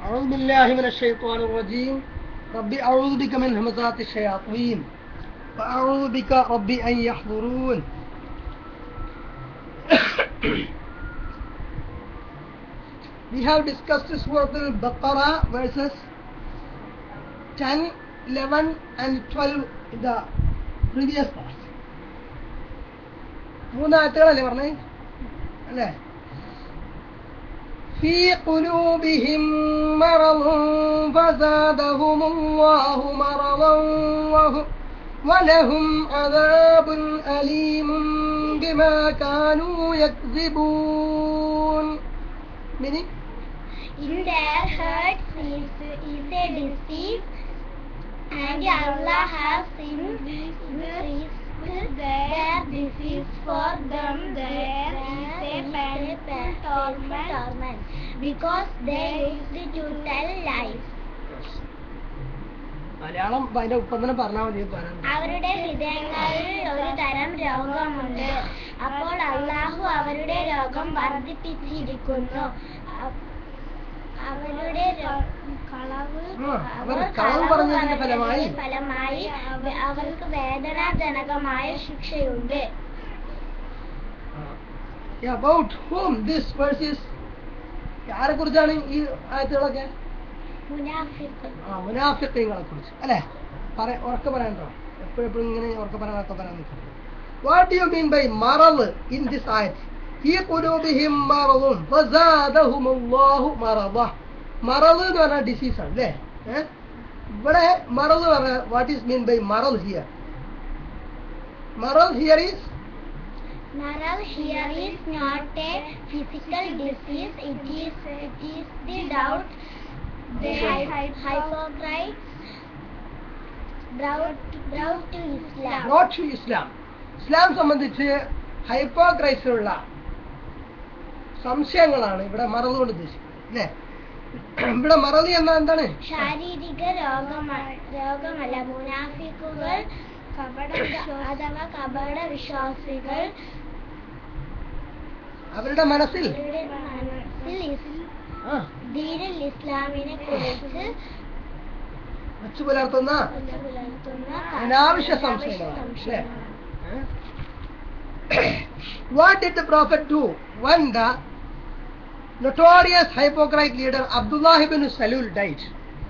أعوذ بالله من الشيطان الرجيم ربي أعوذ بك من همزات الشياطين وأعوذ بك ربي أن يحضرون We have discussed Surah Al-Baqarah verses 10, 11 and 12 in the previous class. മൂന്നായത്തുകളല്ലേ പറഞ്ഞേ അല്ലേ في قلوبهم مرض فزادهم الله مرضا وهم ولهم عذاب أليم بما كانوا يكذبون meaning In their hearts is, is a disease, and Allah has increased their disease for them. There is a painful torment because they used to tell lies. Malayalam അതിന്റെ ഉപ്പന്നെ പറഞ്ഞാൽ മതി പറയാൻ അവരുടെ ഹൃദയങ്ങളിൽ ഒരു തരം രോഗമുണ്ട് അപ്പോൾ അള്ളാഹു അവരുടെ രോഗം വർദ്ധിപ്പിച്ചിരിക്കുന്നു അ- അവരുടെ രോ- കളവ് ആ, അവർ അവർ കളവ് കളവ് പറഞ്ഞതിന്റെ പറഞ്ഞതിന്റെ ഫലമായി ഫലമായി അവ- അവർക്ക് വേദനാജനകമായ ശിക്ഷയുണ്ട് Yeah, about whom this verse is ആരെ കുറിച്ചാണ് ഈ ആയത്തുകളൊക്കെ മുനാഫിഖ് ആ മുനാഫിഖീങ്ങളെ കുറിച്ച് അല്ലേ പറ ഉറക്കെ പറയാനോ എപ്പോഴെപ്പോഴും ഇങ്ങനെ ഉറക്കെ പറയാൻ ഉറക്കെ പറയാൻ നിൽക്കും വാട്ട് യു മീൻ ബൈ മറവ് ഇൻ ദിസ് ആയത് ഈ കുലൂബിഹിം മറവും ഫസാദഹുമുല്ലാഹു മറവ മറവ് എന്ന് പറഞ്ഞാൽ ഡിസീസ് ആണ് അല്ലേ ഏ? ഇവിടെ മറവ് പറഞ്ഞ വാട്ട് ഈസ് മീൻ ബൈ മറവ് ഹിയർ മറവ് here is Maral here is not a physical disease, it is, it is the doubt they hy- hypocrites brought, brought to Islam. brought to Islam ഇസ്ലാം സംബന്ധിച്ച് ഹൈപ്പോക്രൈസിലുള്ള സംശയങ്ങളാണ് ഇവിടെ മറന്നു കൊണ്ട് ഉദ്ദേശിക്കുന്നത് അല്ലേ ഇവിടെ മറതി എന്നാ എന്താണ് ശാരീരിക രോഗമ രോഗമല്ല മുനാഫിക്കുകൾ കപട അഥവാ കപട വിശ്വാസികൾ അവരുടെ മനസ്സിൽ അവരുടെ മനസ്സിൽ ഇസ്- ആ, ദീനുൽ ഇസ്ലാമിനെ കുറിച്ച് വെച്ചു പുലർത്തുന്ന പുലർത്തുന്ന അനാവശ്യ സംശയങ്ങളാണ് അല്ലേ what did the prophet do when the notorious hypocrite leader Abdullah ibn Salul died.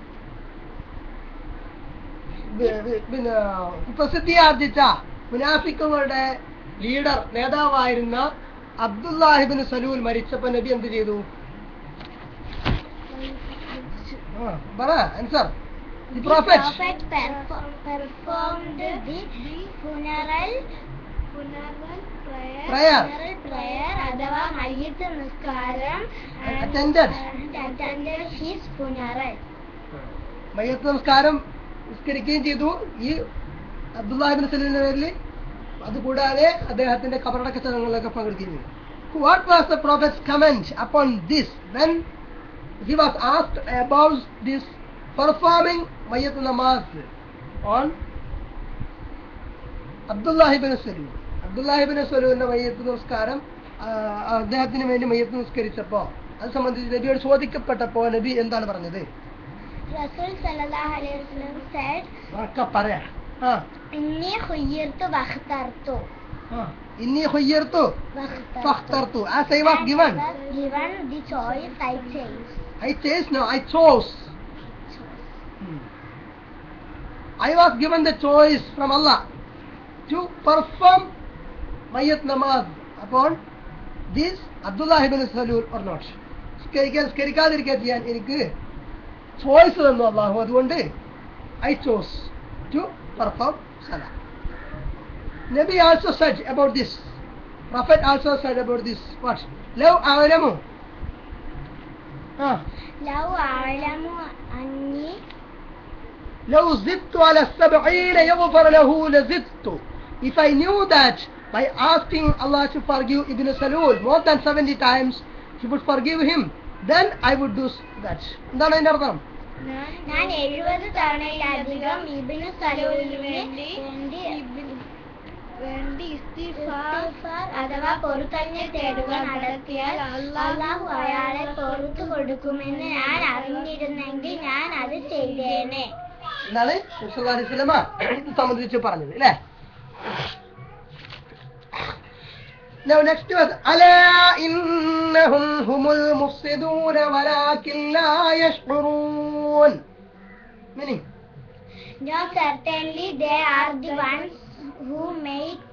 ബി- ബി- പിന്നെ പ്രസിദ്ധി ആർജിച്ച മുനാഫിക്കുകളുടെ ലീഡർ നേതാവായിരുന്ന അബ്ദുല്ലാഹിബിൻ സലൂൽ മരിച്ചപ്പോ നബി എന്ത് ചെയ്തു ആ, പറ answer the The prophet prophet perfo- performed the funeral Prayer. funeral prayer അഥവാ മയ്യത്ത് നിസ്കാരം and Attended. and attended his funeral. മയ്യത്ത് നമസ്കാരം നിസ്കരിക്കുകയും ചെയ്തു ഈ അബ്ദുല്ലാഹിബിൻ സലൂലിന്റെ പേരിൽ അതുകൂടാതെ അദ്ദേഹത്തിന്റെ കബറടക്ക ചടങ്ങുകളിലൊക്കെ പങ്കെടുക്കുകയും ചെയ്തു what was the prophet's comment upon this when he was asked about this performing Mayyat Namaz on Abdullah ibn Salul. Abdullah ibn Salulന്റെ മയ്യത്ത് നമസ്കാരം ആ, അദ്ദേഹത്തിന് വേണ്ടി മയ്യത്ത് നിസ്കരിച്ചപ്പോ അത് സംബന്ധിച്ച് നബിയോട് ചോദിക്കപ്പെട്ടപ്പോ നബി എന്താണ് പറഞ്ഞത് Rasul sallallahu alayhi wa sallam said, ഒക്കെ പറയാ ആ "ഇന്നി ഖുയ്യിർതു വഖ്തർതു." ആ. ഇന്നി ഖുയ്യിർതു വഖ്തർതു. ഫഖ്തർതു as I was given I was given the choice I chose. I chose no I chose Hmm. I was given the choice from Allah to perform Mayyat Namaz upon this Abdullah ibn Salul or not. സ്കരിക്കാൻ സ്കരിക്കാതിരിക്കാൻ ചെയ്യാൻ എനിക്ക് choice തന്നു അള്ളാഹു അതുകൊണ്ട് I chose to perform സല നബി also said about this prophet also said about this what ലവ് ആലമു ആ ലൗ അഅലമു അന്നി لو زدت على السبعين يغفر له لزدت if I knew that by asking Allah to forgive Ibn Salul more than 70 times he would forgive him then I would do that എന്താണ് അതിന്റെ അർത്ഥം ഞാൻ എഴുപത് തവണയിലധികം ഇബിന് സലൂലിന് വേണ്ടി വേണ്ടി ഇസ്തിഗ്ഫാർ അഥവാ പൊറുത്തന്നെ തേടുക നടത്തിയാൽ അള്ളാഹു അയാളെ പൊറുത്തു കൊടുക്കുമെന്ന് ഞാൻ അറിഞ്ഞിരുന്നെങ്കിൽ ഞാൻ അത് ചെയ്തേനെ എന്നാണ് സ്വലമ ഇത് സംബന്ധിച്ച് പറഞ്ഞത് അല്ലേ Now next verse. ألا إنهم هم المفسدون ولكن لا يشعرون. Meaning, No, certainly they are the ones who make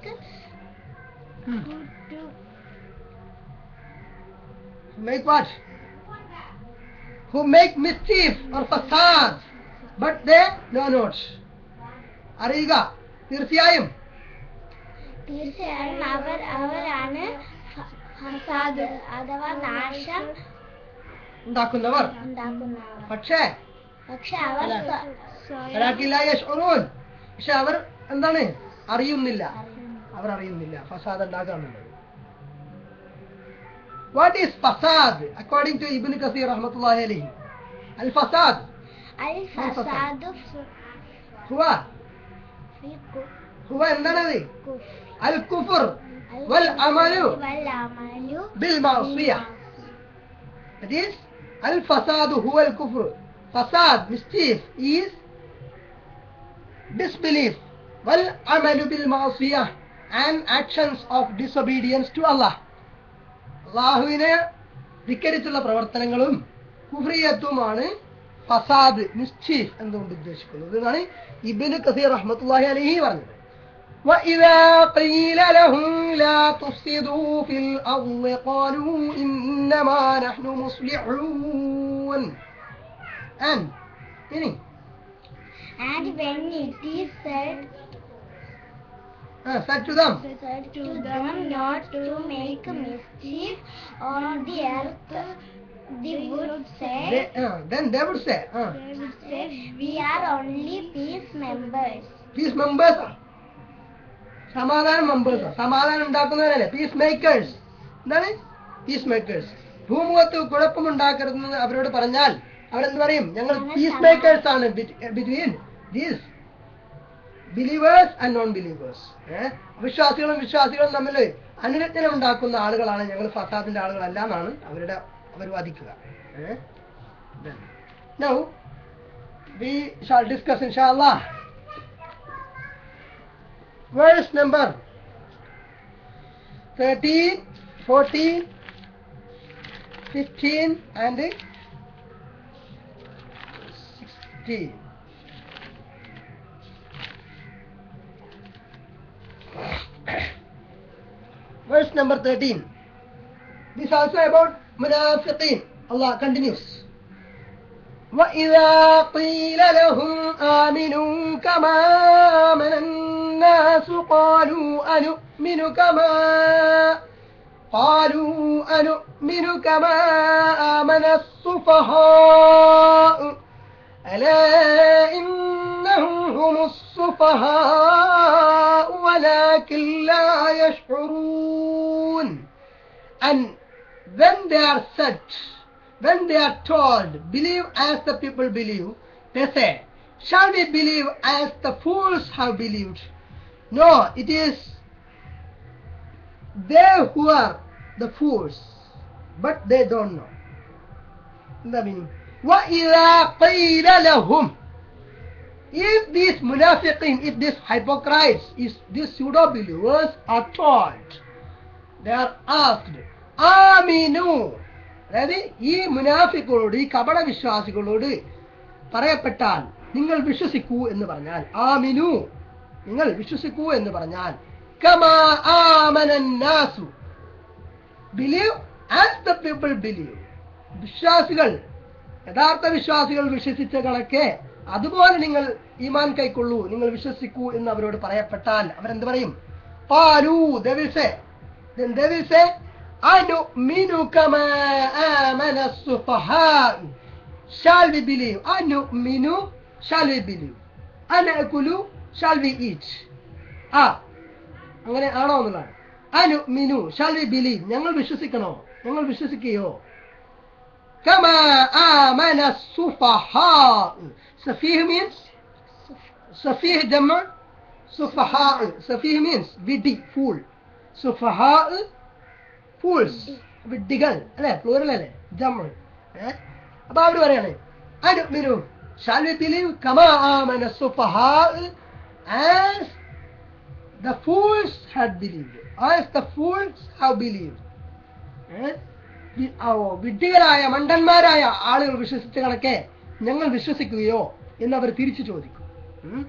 make what? Who make mischief or facade, but they know not. അറിയുക തീർച്ചയായും തീർച്ചയായും അവർ അവരാണ് ഫ- ഫസാദ് അഥവാ നാശം ഉണ്ടാക്കുന്നവർ ഉണ്ടാക്കുന്നവർ പക്ഷേ പക്ഷെ അവർ അല്ല. സ്വ- സ്വയം വലാക്കിൻ ലാ യശ്ഉറൂൻ. പക്ഷെ അവർ എന്താണ് അറിയുന്നില്ല അറിയുന്നു. അവർ അറിയുന്നില്ല ഫസാദ് ഉണ്ടാക്കാന്നുള്ളത് വാട്ട് ഈസ് ഫസാദ് അക്കോർഡിംഗ് ടു ഇബ്നു കസീർ റഹ്മത്തുള്ളാഹി അലൈഹി അൽ ഫസാദ് അൽ ഫസാദു ഫി- ഹുവ ഫി കു- ഹുവ എന്താണത് കുഫ്. അൽ കുഫർ അൽ വൽ അമലു വൽ അമലു ബിൽ മഅസിയ that is al fasad huwa al kufr fasad mischief is disbelief wal amalu bil ma'siyah and actions of disobedience to Allah അള്ളാഹുവിനെ ധിക്കരിച്ചുള്ള പ്രവർത്തനങ്ങളും കുഫ്രിയത്തുമാണ് ഫസാദ് മിസ്ചീഫ് എന്നുകൊണ്ട് ഉദ്ദേശിക്കുന്നത് എന്നാണ് ഇബിന് കസീർ റഹ്മത്തുള്ളാഹി അലൈഹി പറഞ്ഞത് وإذا قيل لهم لا تفسدوا في الأرض قالوا إنما نحن مصلحون and meaning and when it is said uh, said to them said to them not to make mischief on the earth they would say they, uh, then they would say uh, they would say we are only peace members peace members സമാധാന members സമാധാനം ഉണ്ടാക്കുന്നവരല്ലേ peace makers എന്താണ് peace makers ഭൂമുഖത്ത് കുഴപ്പമുണ്ടാക്കരുതെന്ന് അവരോട് പറഞ്ഞാൽ അവരെന്ത് പറയും ഞങ്ങൾ പീസ് മേക്കേഴ്സ് ആണ് between these believers and non believers വിശ്വാസികളും വിശ്വാസികളും തമ്മിൽ അനുരഞ്ജനം ഉണ്ടാക്കുന്ന ആളുകളാണ് ഞങ്ങൾ ഫസാദിന്റെ ആളുകളല്ല എന്നാണ് അവരുടെ അവർ വാദിക്കുക നൗ വി ഷാൾ ഡിസ്കസ് ഇൻഷാല്ലാ verse number 13, 14, 15 and 16. Verse number 13. This is also about munafiqeen. Allah continues. وإذا قيل لهم آمنوا كما آمن الناس قالوا أنؤمن كما قالوا أنؤمن كما آمن السفهاء ألا إنهم هم السفهاء ولكن لا يشعرون And when they are said when they are told, believe as the people believe, they say, shall we believe as the fools have believed? No, it is they who are the fools, but they don't know. The meaning. وَإِذَا قِيلَ لَهُمْ If these munafiqeen, if these hypocrites, if these pseudo-believers are told, they are asked, Aminu, അതായത് ഈ മുനാഫിക്കുകളോട് ഈ കപട വിശ്വാസികളോട് പറയപ്പെട്ടാൽ നിങ്ങൾ വിശ്വസിക്കൂ എന്ന് പറഞ്ഞാൽ ആമിനു നിങ്ങൾ വിശ്വസിക്കൂ എന്ന് പറഞ്ഞാൽ കമാ ആമനന്നാസു believe as the people believe വിശ്വാസികൾ യഥാർത്ഥ വിശ്വാസികൾ വിശ്വസിച്ച കണക്കെ അതുപോലെ നിങ്ങൾ ഈമാൻ കൈക്കൊള്ളൂ നിങ്ങൾ വിശ്വസിക്കൂ എന്ന് അവരോട് പറയപ്പെട്ടാൽ അവരെന്ത് പറയും പാലൂ ദവിസെ ദവിസെ أنؤمن كما آمن السفهاء shall we believe أنؤمن shall we believe أنأكل shall we eat ആ അങ്ങനെ ആണോ എന്നുള്ളതാണ് അനുമിനു shall we believe ഞങ്ങൾ വിശ്വസിക്കണോ ഞങ്ങൾ വിശ്വസിക്കുകയോ كما آمن السفهاء سفيه means سفيه جمع സുഫഹാ സഫീഹ് മീൻസ് വിഡി ഫൂൾ സുഫഹാ ഫൂൾസ് വിഡ്ഢികൾ അല്ലെ പ്ലൂറൽ അല്ലേ ജമ്മ ഏ അപ്പൊ അവര് പറയാണ് അനുമിനു shall we believe kama amana sufaha as the fools had believed as the fools have believed ഏ? വി- ആ, ഓ, വിഡ്ഢികളായ മണ്ടന്മാരായ ആളുകൾ വിശ്വസിച്ച കണക്കെ ഞങ്ങൾ വിശ്വസിക്കുകയോ എന്ന് അവർ തിരിച്ചു ചോദിക്കും ഉം?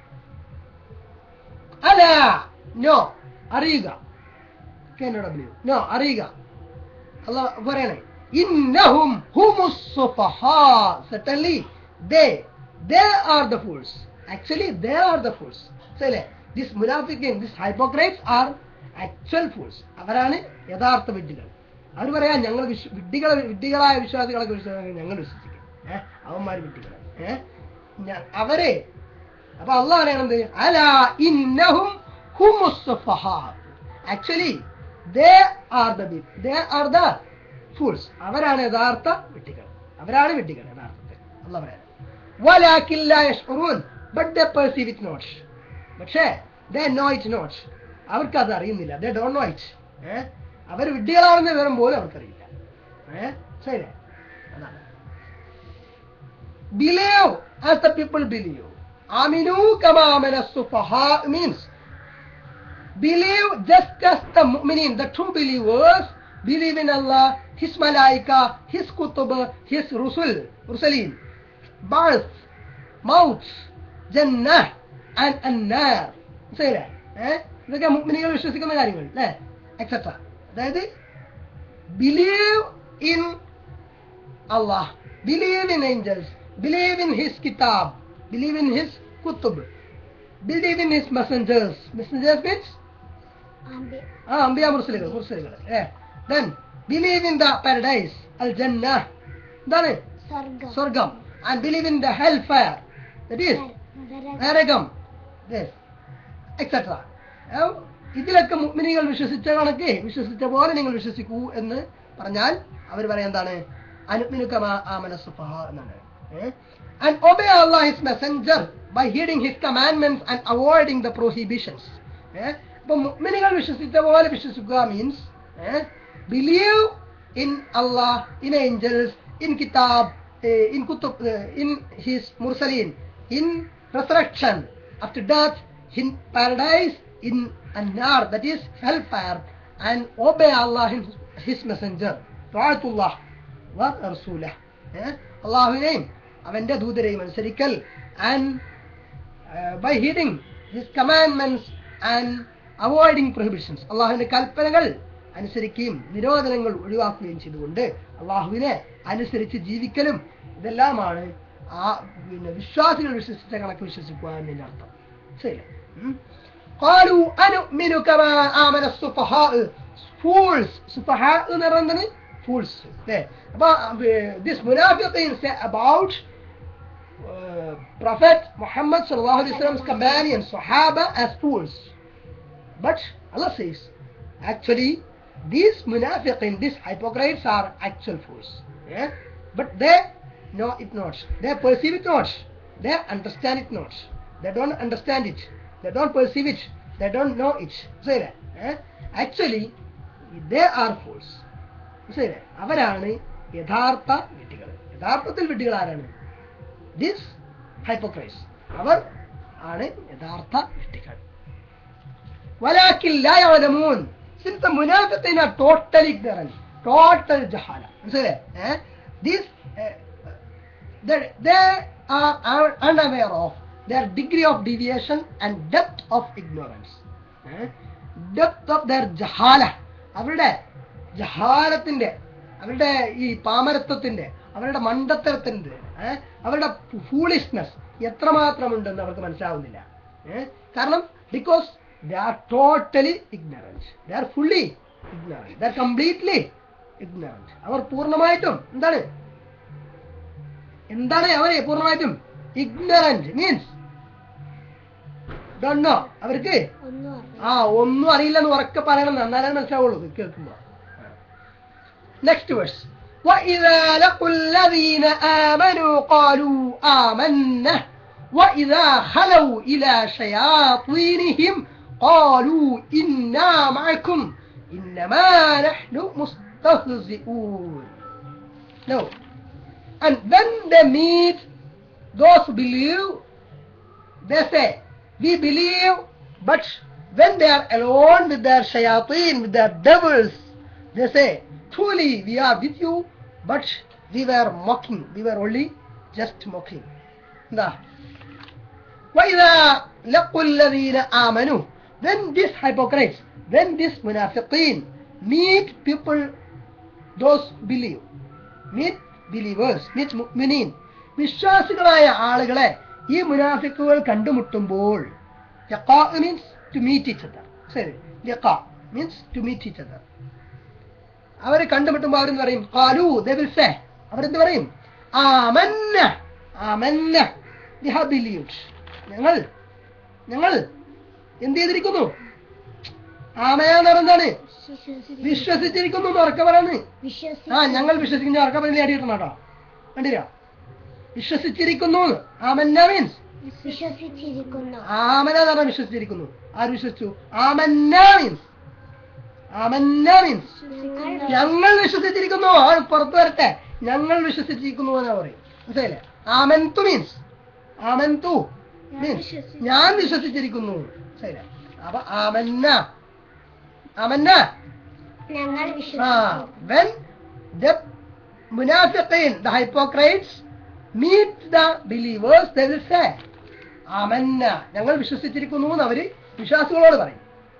അല്ല നോ അറിയുക നോ അറിയുക അല്ല പറയണേ ഇന്നഹും ഹുമുസ് സുഫഹാ certainly they they are the fools actually they are the fools ശരിയല്ലേ this മുനാഫിക്കിൻ this hypocrites are actual fools അവരാണ് യഥാർത്ഥ വിഡ്ഢികൾ അവർ പറയാ ഞങ്ങൾ വിശ്വ വിഡ്ഢികളെ വിഡ്ഢികളായ വിശ്വാസികളൊക്കെ വിശ്വാസികൾ ഞങ്ങൾ വിശ്വസിക്കും ഏഹ് അവന്മാർ വിഡ്ഢികളാണ് ഏഹ് ഞ- അവരെ അപ്പൊ അള്ളാഹ് പറയണത് അല ഇന്നഹും ഹുമുസ് സുഫഹാ actually they are the they are the fools അവരാണ് യഥാർത്ഥ വിഡ്ഢികൾ അവരാണ് വിഡ്ഢികൾ യഥാർത്ഥത്തിൽ അല്ല പറയാൻ വലാക്കില്ല യഷ്ഉറൂൻ but they perceive it not പക്ഷേ ദേ നോ ഇറ്റ് നോട്ട് അവർക്ക് അത് അറിയുന്നില്ല ദേ ഡോണ്ട് നോ ഇറ്റ് ഏഹ് അവർ വിഡ്ഢികളാണെന്ന് വിവരം പോലും അവർക്കറിയില്ല ഏഹ് ശരി അതാണ് believe as the people believe. Aminu kama amana sufaha means believe just as the mu'minin, the true believers, believe in Allah, His malaika, His kutub, His rusul, rusulin, birth, mouth, jannah and annar. മനസ്സിലായില്ലേ ഏഹ് ഇതൊക്കെ മുഗ്മിനികൾ വിശ്വസിക്കുന്ന കാര്യങ്ങൾ അല്ലേ etcetera അതായത് believe in Allah, believe in angels, believe in His kitab, believe in His kutub, believe in His messengers. Messengers means Ambi- ആ അമ്പിയ മുർസലുകൾ മുർസലുകൾ ഏ then believe in the paradise അൽ ജന്ന എന്താണ് Sargam. സ്വർഗം and believe in the hell fire that is Nara- നരകം എക്സെട്ര ഇതിലൊക്കെ മുഗ്മിനികൾ വിശ്വസിച്ച കണക്ക് വിശ്വസിച്ച പോലെ നിങ്ങൾ വിശ്വസിക്കൂ എന്ന് പറഞ്ഞാൽ അവർ പറയാൻ എന്താണ് അനുമിനുക്കമാ ആമന സുഫഹ എന്നാണ് and obey Allah his messenger by heeding his commandments and avoiding the prohibitions അപ്പൊ മുഗ്മിനികൾ വിശ്വസിച്ച പോലെ വിശ്വസിക്കുക means believe in Allah in angels in കിതാബ് in kutub uh, in his mursalin in resurrection after death in paradise in an-nar that is hellfire and obey Allah his, his messenger ta'atullah wa rasulah eh? അള്ളാഹുവിനെയും അവന്റെ ദൂതരെയും അനുസരിക്കൽ and by heeding his commandments and avoiding prohibitions അള്ളാഹുവിന്റെ കൽപ്പനകൾ അനുസരിക്കുകയും നിരോധനങ്ങൾ ഒഴിവാക്കുകയും ചെയ്തുകൊണ്ട് അള്ളാഹുവിനെ അനുസരിച്ച് ജീവിക്കലും ഇതെല്ലാമാണ് ആ പിന്നെ വിശ്വാസികൾ വിശ്വസിച്ച കണക്ക് വിശ്വസിക്കുക എന്നതിന്റെ അർത്ഥം ശരി قالوا أنؤمن كما آمن السفهاء fools سفهاء എന്ന് പറയുന്നത് fools അല്ലേ അപ്പൊ this munafiqin say about uh, Prophet Muhammad sallallahu alaihi wasallam's companions Sahaba as fools but Allah says actually these munafiqin these hypocrites are actual fools yeah? but they know it not they perceive it not they understand it not they don't understand it they don't perceive it they don't know it say that eh? actually they are fools ശരി അവരാണ് യഥാർത്ഥ വിഡ്ഢികൾ യഥാർത്ഥത്തിൽ വിഡ്ഢികൾ ആരാണ് this ഹൈപ്പോക്രൈസ് അവർ ആണ് യഥാർത്ഥ വിഡ്ഢികൾ വലാക്കില്ല യഅലമൂൻ since the munafiqin are totally ignorant total jahala മനസ്സിലായില്ലേ eh? these uh, they, they are, are unaware of their degree of deviation and depth of ignorance eh? depth of their jahala അവരുടെ ജഹാലത്തിന്റെ അവരുടെ ഈ പാമരത്വത്തിന്റെ അവരുടെ മണ്ടത്തരത്തിന്റെ ഏഹ് അവരുടെ foolishness എത്രമാത്രമുണ്ടെന്ന് അവർക്ക് മനസ്സിലാവുന്നില്ല ഏഹ് കാരണം because they are totally ignorant they are fully ignorant they are completely ignorant അവർ പൂർണ്ണമായിട്ടും എന്താണ് എന്താണ് അവരെ പൂർണ്ണമായിട്ടും ഇഗ്നറൻറ്റ് മീൻസ് ഡോണ്ടോ അവർക്ക് ഒന്നും അറിയില്ല. ആ ഒന്നും അറിയില്ലെന്ന് ഉറക്കെ പറയണം എന്നാലേ മനസ്സിലാവുള്ളൂ ഇത് കേൾക്കുമ്പോ next verse وإذا لقوا الذين آمنوا قالوا آمنا وإذا خلوا إلى شياطينهم قالوا إنا معكم إنما نحن مستهزئون No. And when they meet those who believe, they say, we believe, but when they are alone with their shayateen, with their devils, they say, truly we are with you, but we were mocking, we were only just mocking. Nah. وإذا لقوا الذين آمنوا then these hypocrites when these munafiqeen meet people those who believe meet believers meet മുഅ്മിനീൻ വിശ്വാസികളായ ആളുകളെ ഈ മുനാഫിക്കുകൾ കണ്ടുമുട്ടുമ്പോൾ യഖാ means to meet each other ശരി യഖാ means to meet each other അവർ കണ്ടുമുട്ടുമ്പോൾ അവരെന്ത് പറയും കാലു ദേ വിൽ സേ അവരെന്ത് പറയും ആമന്ന ആമന്ന വി ഹാവ് ബിലീവ്ഡ് ഞങ്ങൾ ഞങ്ങൾ എന്ത് ചെയ്തിരിക്കുന്നു ആമയാന്ന് പറഞ്ഞാണ് വിശ്വസിച്ചിരിക്കുന്നു എന്ന് ഉറക്കെ പറയുന്നത് ആ ഞങ്ങൾ വിശ്വസിക്കുന്ന ഉറക്കെ പറയുന്നത് അടിയിട്ടണം കേട്ടോ കണ്ടില്ല വിശ്വസിച്ചിരിക്കുന്നു എന്ന്. ആമന്ന മീൻസ് വിശ്വസിച്ചിരിക്കുന്നു ആമന എന്ന് പറഞ്ഞാൽ വിശ്വസിച്ചിരിക്കുന്നു ആര് വിശ്വസിച്ചു ആമന്ന മീൻസ് ആമന്ന മീൻസ് ഞങ്ങൾ വിശ്വസിച്ചിരിക്കുന്നു അവൻ പുറത്തു വരട്ടെ ഞങ്ങൾ വിശ്വസിച്ചിരിക്കുന്നു എന്നാ പറയും മനസ്സിലായില്ലേ ആമൻതു മീൻസ് ആമൻതു മീൻസ് ഞാൻ വിശ്വസിച്ചിരിക്കുന്നു ശരി അപ്പൊ ആമന്ന ആമന്ന ഞങ്ങൾ ആ വിശ്വസിച്ചു when the munafiqeen the hypocrites meet the believers they will say ആമന്ന ഞങ്ങൾ വിശ്വസിച്ചിരിക്കുന്നു എന്ന് അവര് വിശ്വാസികളോട് പറയും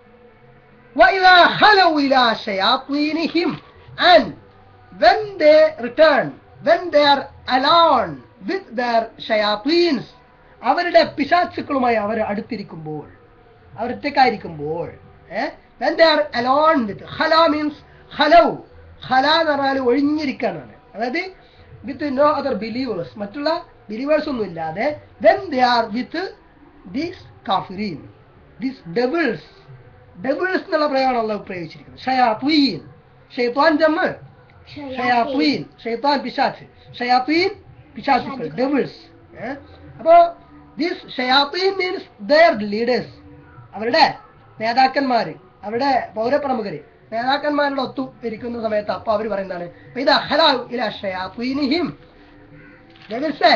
وإذا خلوا إلى شياطينهم and when they return when they are alone with their shayateens അവരുടെ പിശാച്ചുക്കളുമായി അവർ അടുത്തിരിക്കുമ്പോൾ അവർ ഒറ്റക്കായിരിക്കുമ്പോൾ ഏഹ് when they are alone with ഖല means ഖലൗ ഖല എന്ന് പറഞ്ഞാൽ ഒഴിഞ്ഞിരിക്കാനാണ് അതായത് വിത്ത് നോ അതർ ബിലീവേഴ്സ് മറ്റുള്ള ബിലീവേഴ്സ് ഒന്നും ഇല്ലാതെ then they are with these കാഫിരീൻ these devils devils എന്നുള്ള പ്രയോഗമാണ് അള്ളാഹു പ്രയോഗിച്ചിരിക്കുന്നത് ഷയാത്വീൻ ഷെയ്ത്താൻ ജമ്മ് ഷയാത്വീൻ ഷെയ്ത്താൻ പിശാച്ച് ഷയാത്വീൻ പിശാച്ചുക്കൾ ഡെവിൾസ് അപ്പോ ദീസ് ഷയാത്വീൻ മീൻസ് ദയർ ലീഡേഴ്സ് അവരുടെ നേതാക്കന്മാര് അവരുടെ പൗരപ്രമുഖര് നേതാക്കന്മാരുടെ ഒത്തു ഇരിക്കുന്ന സമയത്ത് അപ്പൊ അവർ പറയുന്നതാണ് "അപ്പൊ ഇത് അഹലാ ഇല ഷയാത്വീനിഹിം ഡെവിൾസേ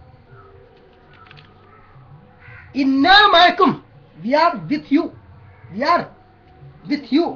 ഇന്നാ മഴക്കും we are with you we are with you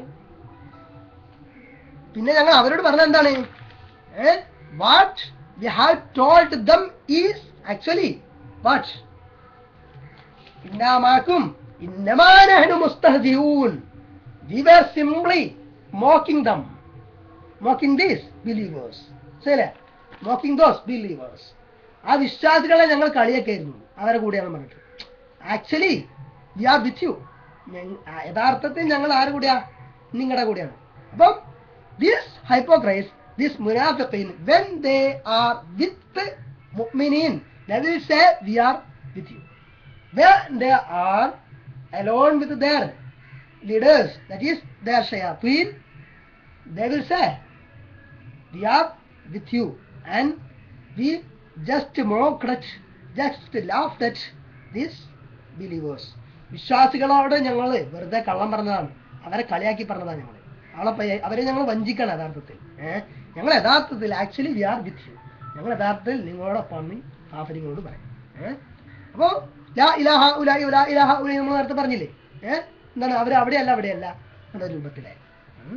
പിന്നെ ഞങ്ങൾ അവരോട് പറഞ്ഞ എന്താണ് what we have told them is actually what ഇന്നാമാക്കും ഇന്നമാനഹനു മുസ്തഹദിയൂൻ we were simply mocking them mocking these believers ശരി മോക്കിംഗ് ദോസ് ബിലീവേഴ്സ് ആ വിശ്വാസികളെ ഞങ്ങൾ കളിയൊക്കെയായിരുന്നു അവരെ കൂടെയാണ് പറഞ്ഞിട്ട് actually we are with you യഥാർത്ഥത്തിൽ ഞങ്ങൾ ആരുടെ കൂടെയാ നിങ്ങളുടെ കൂടെയാണ് അപ്പം ദിസ് ഹൈപ്പോക്രൈസ് ദിസ് മുനാഫിഖീൻ വെൻ ദേ ആർ വിത്ത് മുഅ്മിനീൻ they will say we are with you when they are alone with their leaders that is their shayateen they will say we are with you and we just mocked at just laughed at these believers വിശ്വാസികളോട് ഞങ്ങൾ വെറുതെ കള്ളം പറഞ്ഞതാണ് അവരെ കളിയാക്കി പറഞ്ഞതാണ് ഞങ്ങൾ അവളെ പയ്യ- അവരെ ഞങ്ങൾ വഞ്ചിക്കണം യഥാർത്ഥത്തിൽ ഏഹ് ഞങ്ങൾ യഥാർത്ഥത്തിൽ actually we are with you ഞങ്ങൾ യഥാർത്ഥത്തിൽ നിങ്ങളോടൊപ്പം കാഫരിങ്ങളോട് പറയും ഏഹ് അപ്പോ ലാ ഇലാഹ ഉലായി ഉലാ ഇലാഹ ഉലായി നമ്മൾ നേരത്തെ പറഞ്ഞില്ലേ ഏഹ് എന്താണ് അവർ അവിടെയല്ല അവിടെയല്ല എന്ന രൂപത്തിലെ ഉം.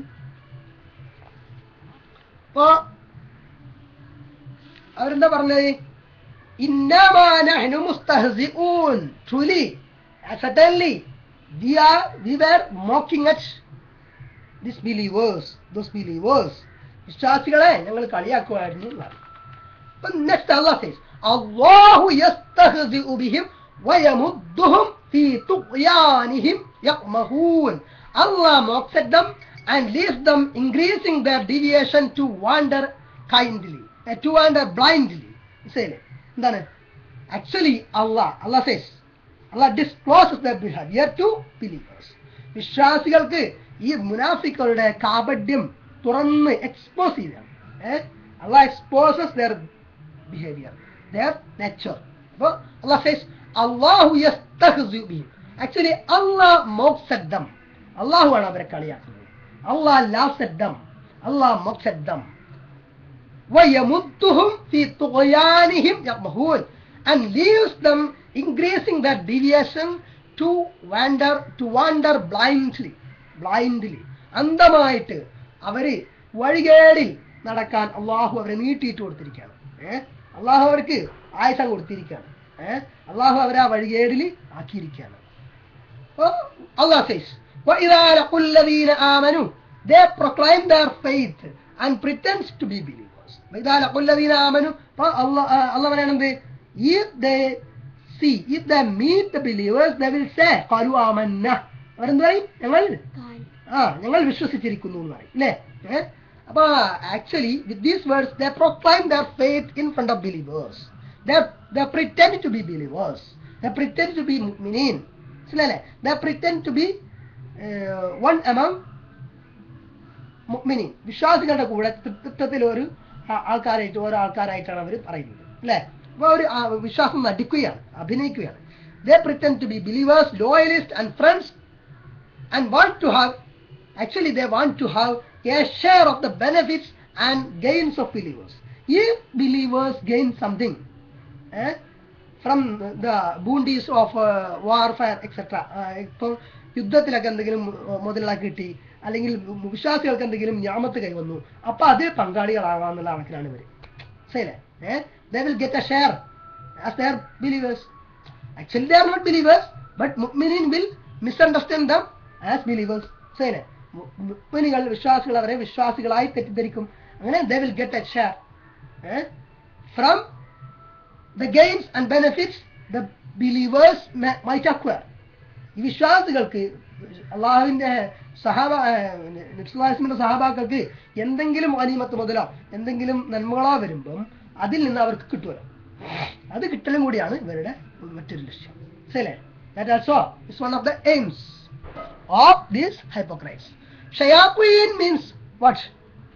അപ്പോ അവരെന്താ പറഞ്ഞത് ഇന്നമാ നഹ്നു മുസ്തഹ്സിഊൻ truly certainly we are we were mocking at these believers those believers വിശ്വാസികളെ ഞങ്ങൾ കളിയാക്കുമായിരുന്നു എന്നാണ് അപ്പൊ നെക്സ്റ്റ് അള്ളാഹ് says അല്ലാഹു യസ്തഹ്സിഉ ബിഹിം വയമുദ്ദുഹും ഫീ തുഗ്യാനിഹിം യഖ്മഹൂൻ Allah mocks at them and leaves them increasing their deviation to wander kindly uh, to wander blindly മനസ്സിലായില്ലേ എന്താണ് actually Allah Allah says Allah discloses their behavior to believers വിശ്വാസികൾക്ക് ഈ മുനാഫിക്കളുടെ കാപഡ്യം തുറന്ന് എക്സ്പോസ് ചെയ്താണ് ഏഹ് Allah exposes their behaviour their nature അപ്പോൾ Allah says അള്ളാഹു യസ്തഹ്സിഉ ബിഹിം actually Allah mocks at them അള്ളാഹു ആണ് അവരെ കളിയാക്കുന്നത് അള്ളാഹ് laughs at them Allah mocks at them ويمدهم في طغيانهم يطمحون and leaves them increasing their deviation to wander to wander blindly blindly അന്ധമായിട്ട് അവര് വഴികേടിൽ നടക്കാൻ അള്ളാഹു അവരെ നീട്ടിയിട്ട് കൊടുത്തിരിക്കുകയാണ് ഏഹ് അള്ളാഹു അവർക്ക് ആയുസം കൊടുത്തിരിക്കുകയാണ് ഏഹ് അള്ളാഹു അവരെ ആ വഴികേടിൽ ആക്കിയിരിക്കുകയാണ് Oh, Allah says, وَإِذَا لَقُوا الَّذِينَ آمَنُوا They proclaim their faith and pretend to be believers. وَإِذَا لَقُوا الَّذِينَ آمَنُوا അപ്പോൾ Allah uh, Allah പറയണത് if they see, if they meet the believers, they will say, قَالُوا آمَنَّا അവരെന്ത് പറയും ഞങ്ങൾ ആ ഞങ്ങൾ വിശ്വസിച്ചിരിക്കുന്നു എന്ന് പറയും അല്ലേ ഏഹ് അപ്പൊ actually with these words they proclaim their faith in front of believers they pretend to be believers they pretend to be മിനീൻ മനസ്സിലല്ലേ they pretend to be one among മുഅ്മിനീൻ വിശ്വാസികളുടെ കൂടെ തൃത്വത്തിൽ ഒരു ആ- ആൾക്കാരായിട്ട് ഓരോ ആൾക്കാരായിട്ടാണ് അവർ പറയുന്നത് അല്ലേ അപ്പൊ അവർ വിശ്വാസം നടിക്കുകയാണ് അഭിനയിക്കുകയാണ് they pretend to be believers loyalist and friends and want to have actually they want to have a share of the benefits and gains of believers if believers gain something eh, from the bounties of uh, warfare etc ഇപ്പോൾ യുദ്ധത്തിലൊക്കെ എന്തെങ്കിലും uh, മുതലാക്കി കിട്ടി അല്ലെങ്കിൽ വിശ്വാസികൾക്ക് എന്തെങ്കിലും ഞാമത്ത് കൈവന്നു അപ്പൊ അതിൽ പങ്കാളികളാവാന്നുള്ള കണക്കിലാണ് ഇവര് ശരിയല്ലേ ഏഹ് they will get a share as their believers actually they are not believers but മുഅ്മിനീൻ will misunderstand them as believers ശരി മുഅ്മിനുകൾ വിശ്വാസികൾ അവരെ വിശ്വാസികളായി തെറ്റിദ്ധരിക്കും അങ്ങനെ they will get a share from the gains and benefits the believers might acquire ഈ വിശ്വാസികൾക്ക് അള്ളാഹുവിന്റെ സഹാബ നിസ്ലാസ്മിന്റെ സഹാബാക്കൾക്ക് എന്തെങ്കിലും അനീമത്ത് മുതലോ എന്തെങ്കിലും നന്മകളോ വരുമ്പം അതിൽ നിന്ന് അവർക്ക് കിട്ടുമല്ലോ അത് കിട്ടലും കൂടിയാണ് ഇവരുടെ മറ്റൊരു ലക്ഷ്യം ശരിയല്ലേ that also is one of the aims of these hypocrites ഷയാത്തുയീൻ മീൻസ് വാട്ട്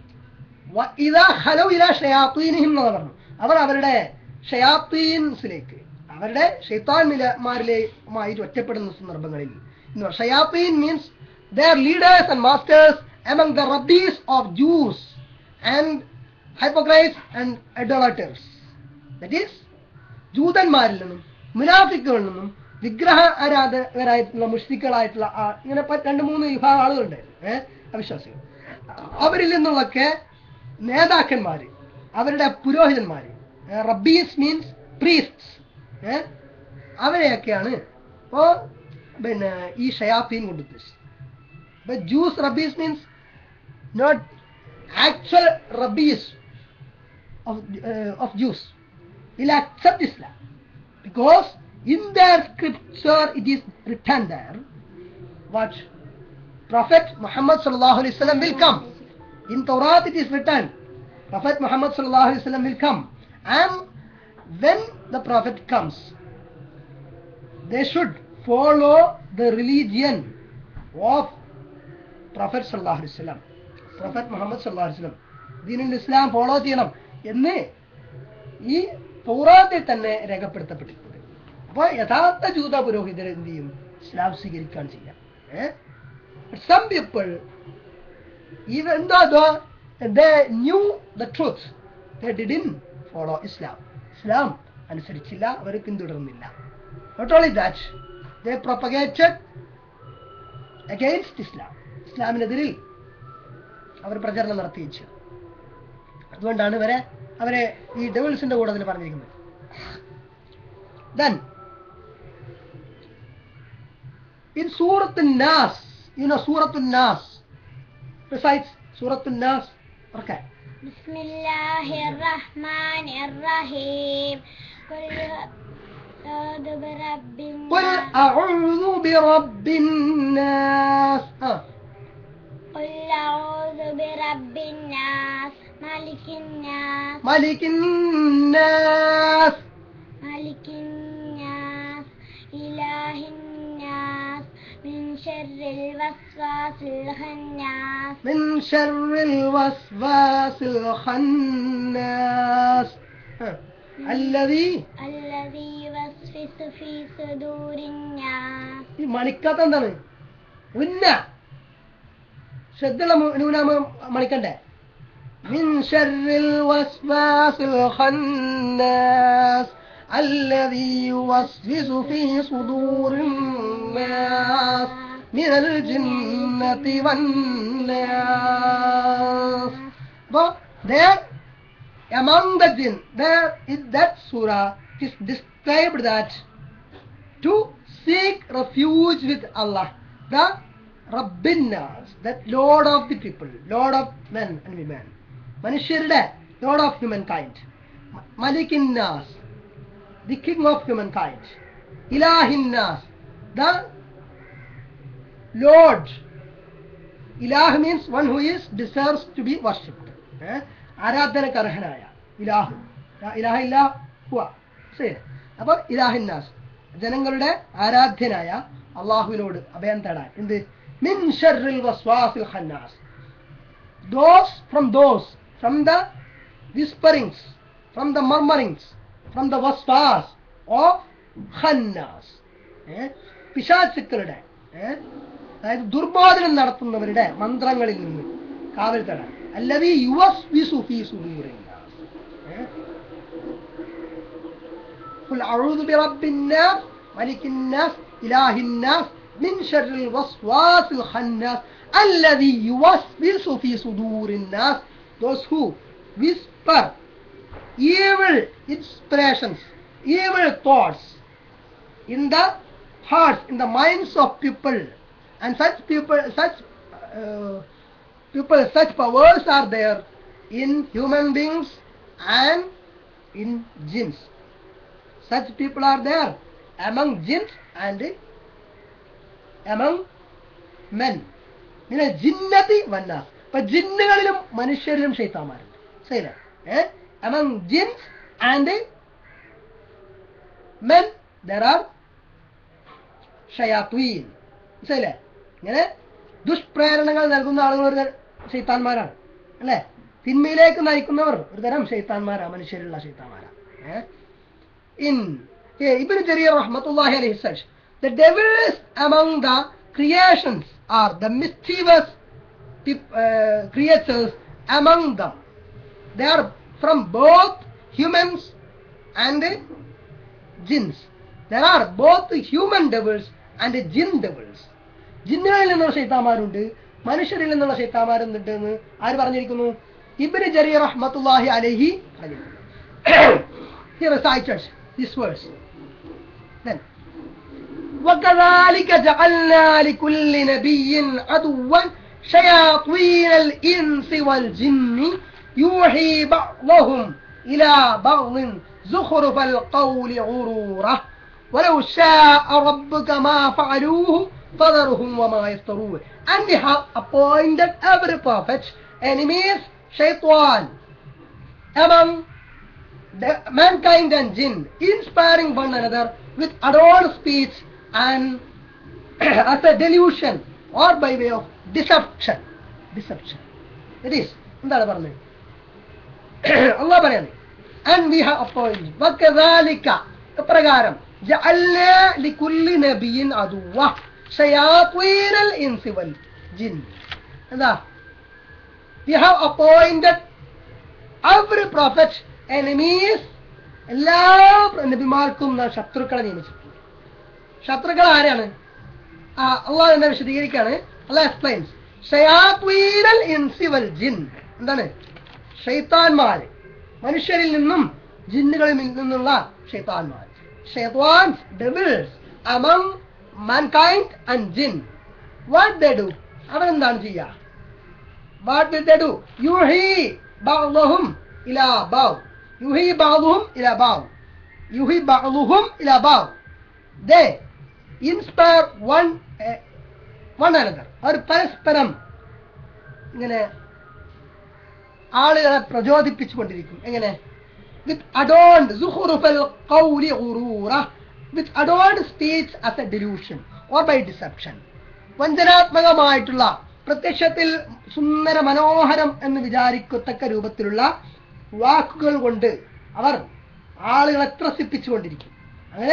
ഇതാ ഹലോ ഇതാ ഷയാത്തുയിനിഹിം എന്ന് പറഞ്ഞു അവർ അവരുടെ ഷയാത്തീൻസിലേക്ക് അവരുടെ ഷെയ്ത്താൻമാരിലേക്കുമായിട്ട് ഒറ്റപ്പെടുന്ന സന്ദർഭങ്ങളിൽ ഷയാത്തീൻ means their leaders and masters among the rabbis of Jews and hypocrites and idolaters. That is, ജൂതന്മാരിൽ നിന്നും മുനാഫിക്കുകളിൽ നിന്നും വിഗ്രഹ ആരാധകരായിട്ടുള്ള മുഷ്രിക്കളായിട്ടുള്ള ആ- ഇങ്ങനെ പ- രണ്ട് മൂന്ന് വിഭാഗം ആളുകളുണ്ടായിരുന്നു ഏഹ് അവിശ്വാസികൾ അവരിൽ നിന്നുള്ളൊക്കെ നേതാക്കന്മാര് അവരുടെ പുരോഹിതന്മാര് റബ്ബീസ് മീൻസ് പ്രീസ്റ്റ്സ് ഏഹ് അവരെയൊക്കെയാണ് ഇപ്പോ പിന്നെ ഈ ഷയാഫീൻ കൊണ്ട് ഉദ്ദേശിച്ചത് But Jews rabbis means not actual rabbis of, uh, of Jews will accept Islam because in their scripture it is written there what Prophet Muhammad sallallahu alaihi wasallam will come. In Torah it is written Prophet Muhammad sallallahu alaihi wasallam will come and when the Prophet comes they should follow the religion of prophet സല്ലാഹു വസ്ലാം prophet Muhammad സല്ലാഹു വസ്ലാം ദീനുൽ ഇസ്ലാം follow ചെയ്യണം എന്ന് ഈ പൗറാത്തിൽ തന്നെ രേഖപ്പെടുത്തപ്പെട്ടിട്ടുണ്ട് അപ്പോൾ യഥാർത്ഥ ജൂത പുരോഹിതർ എന്ത് ചെയ്യും ഇസ്ലാം സ്വീകരിക്കാൻ ചെയ്യാം some people even though though they knew the truth they didn't follow Islam ഇസ്ലാം അനുസരിച്ചില്ല അവർ പിന്തുടർന്നില്ല not only that they propagated against Islam ഇസ്ലാമിനെതിരിൽ അവർ പ്രചരണം നടത്തിയിച്ചു അതുകൊണ്ടാണ് ഇവരെ അവരെ ഈ ഡെവിൾസിന്റെ കൂട്ടത്തിൽ പറഞ്ഞിരിക്കുന്നത് ദെൻ ഇൻ സൂറത്തു നാസ് യു നോ സൂറത്തു നാസ് റിസൈറ്റ്സ് സൂറത്തു നാസ് ഓക്കെ بسم الله الرحمن الرحيم قل أعوذ برب قل الناس أعوذ برب الناس آه. قل أعوذ برب الناس ملك الناس ملك الناس ملك الناس إله الناس من شر الوسواس الخناس من شر الوسواس الخناس آه. الذي الذي يوسوس في صدور الناس ഈ മണിക്കാത്ത എന്താണ് ഉന്ന ശ്രദ്ധയുള്ള മു- ന്യൂനാമ മണിക്കണ്ടേ من شر الوسواس الخناس الذي يوسوس في صدور الناس من الجنة والناس But there, among the jinn, there is that surah is described that to seek refuge with Allah, the Rabbin Nas, that Lord of the people, Lord of men and women, മനുഷ്യരുടെ Lord of humankind, Malikin Nas, the King of humankind, Ilahin Nas, the Lord. Ilah means one who is deserves to be worshipped. ഏഹ്? ആരാധനക്ക് അർഹനായ ഇലാഹു ഇലാഹ ഇല്ല ഹുവ ശരി അപ്പൊ ഇലാഹിന്നാസ് ജനങ്ങളുടെ ആരാധ്യനായ അള്ളാഹുവിനോട് അഭയം തേടാൻ എന്ത് മിൻ ഷർറിൽ വസ്വാസിൽ ഖന്നാസ് those from those from the whisperings from the murmurings from the waswas of ഖന്നാസ് ഏഹ്? പിശാചുക്കളുടെ ഏഹ്? അതായത് ദുർബോധനം നടത്തുന്നവരുടെ മന്ത്രങ്ങളിൽ നിന്ന് കാവൽ തേടാൻ അല്ലവി യുവസ് വിസു ഫീ സുദൂരിന്നാസ് ഏഹ്? قل أعوذ برب الناس ملك الناس إله الناس من شر الوسواس الخناس الذي يوسوس في صدور الناس those who whisper evil inspirations evil thoughts in the hearts in the minds of people and such people such uh, people such powers are there in human beings and in jinns such people are there among jinns and among men ഇങ്ങനെ ജിന്നതി വന്നാസ് ഇപ്പൊ ജിന്നുകളിലും മനുഷ്യരിലും ഷെയ്ത്താന്മാരുണ്ട് ശരിയല്ലേ ഏ among jinns and men there are ഷയാത്വീൻ മനസ്സിലായില്ലേ ഇങ്ങനെ ദുഷ്പ്രേരണകൾ നൽകുന്ന ആളുകൾ ഒരു തരം ഷെയ്ത്താന്മാരാണ് അല്ലേ തിന്മയിലേക്ക് നയിക്കുന്നവർ ഒരു തരം ഷെയ്ത്താന്മാരാ മനുഷ്യരുള്ള ഷെയ്ത്താന്മാരാ ഏഹ് in yeah, Ibn Jarir rahmatullahi alayhi says, the devils among the creations are the mischievous peop- uh, creatures among them. They are from both humans and jinns. There are both human devils and jinn devils. ജിന്നുകളിൽ നിന്നുള്ള ശൈത്താന്മാരുണ്ട് മനുഷ്യരിൽ നിന്നുള്ള ശൈത്താന്മാരുണ്ട് എന്ന് ആര് പറഞ്ഞിരിക്കുന്നു ibn Jarir റഹ്മത്തുള്ളാഹി അലൈഹി പറഞ്ഞിരിക്കുന്നു He recited this verse. Then, وكذلك جعلنا لكل نبي عدوا شياطين الإنس والجن يوحي بعضهم إلى بعض زخرف القول غرورا ولو شاء ربك ما فعلوه فذرهم وما يفترون and we have appointed every prophet enemies shaitan among the mankind and jinn, inspiring one another with adorned speech and as a delusion or by way of deception. Deception. It is. എന്താണ് പറഞ്ഞത് അള്ളാഹ് പറയുന്നത് and we have appointed وكذلك ഇപ്രകാരം جعلنا لكل نبي عدوا شياطين الإنس والجن എന്താ we have appointed every prophet enemies എല്ലാ നബിമാർക്കും നാം ശത്രുക്കളെ നിയമിച്ചിട്ടുണ്ട് ശത്രുക്കൾ ആരാണ് ആ അള്ളാഹ് എന്നെ വിശദീകരിക്കാണ് അള്ളാഹ് എക്സ്പ്ലെയിൻസ് ഷയാത്വീനൽ ഇൻസിവൽ ജിൻ എന്താണ് ഷെയ്ത്താൻമാര് മനുഷ്യരിൽ നിന്നും ജിന്നുകളിൽ നിന്നുള്ള ഷെയ്ത്താൻമാർ ഷെയ്ത്താൻസ് devils among mankind and jinn what they do അവരെന്താണ് ചെയ്യുക what will they do yuhi بعضهم إلى بعض yuhi بعضهم إلى بعض yuhi بعضهم إلى بعض they inspire one uh, one another അവർ പരസ്പരം ഇങ്ങനെ ആളുകളെ പ്രചോദിപ്പിച്ചുകൊണ്ടിരിക്കും എങ്ങനെ വിത്ത് അഡോൺഡ് സുഹുറുഫൽ ഖൗലി ഗുറൂറ with adorned speech as a delusion or by deception വഞ്ചനാത്മകമായിട്ടുള്ള പ്രത്യക്ഷത്തിൽ സുന്ദര മനോഹരം എന്ന് വിചാരിക്കത്തക്ക രൂപത്തിലുള്ള വാക്കുകൾ കൊണ്ട് അവർ ആളുകളെ ത്രസിപ്പിച്ചുകൊണ്ടിരിക്കും അങ്ങനെ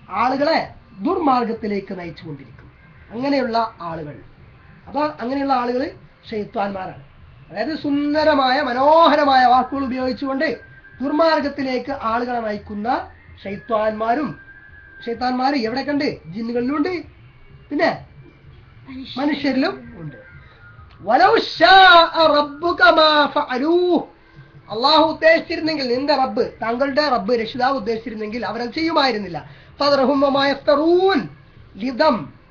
ആളുകളെ ദുർമാർഗത്തിലേക്ക് നയിച്ചുകൊണ്ടിരിക്കും അങ്ങനെയുള്ള ആളുകൾ അപ്പൊ അങ്ങനെയുള്ള ആളുകൾ ഷെയ്ത്വാന്മാരാണ് അതായത് സുന്ദരമായ മനോഹരമായ വാക്കുകൾ ഉപയോഗിച്ചുകൊണ്ട് ദുർമാർഗത്തിലേക്ക് ആളുകളെ നയിക്കുന്ന ഷെയ്ത്വാന്മാരും ഷെയ്ത്താന്മാർ എവിടെ കണ്ട് ജിന്നുകളിലും ഉണ്ട് പിന്നെ മനുഷ്യരിലും ഉണ്ട് വലൗ ശാഅ റബ്ബുക മാ ഫഅലൂഹ് അള്ളാഹു ഉദ്ദേശിച്ചിരുന്നെങ്കിൽ നിന്റെ റബ്ബ് താങ്കളുടെ റബ്ബ് രക്ഷിതാവ് ഉദ്ദേശിച്ചിരുന്നെങ്കിൽ അവരത് ചെയ്യുമായിരുന്നില്ല ഫദ്റഹും വമാ യഫ്തറൂൻ ലിദം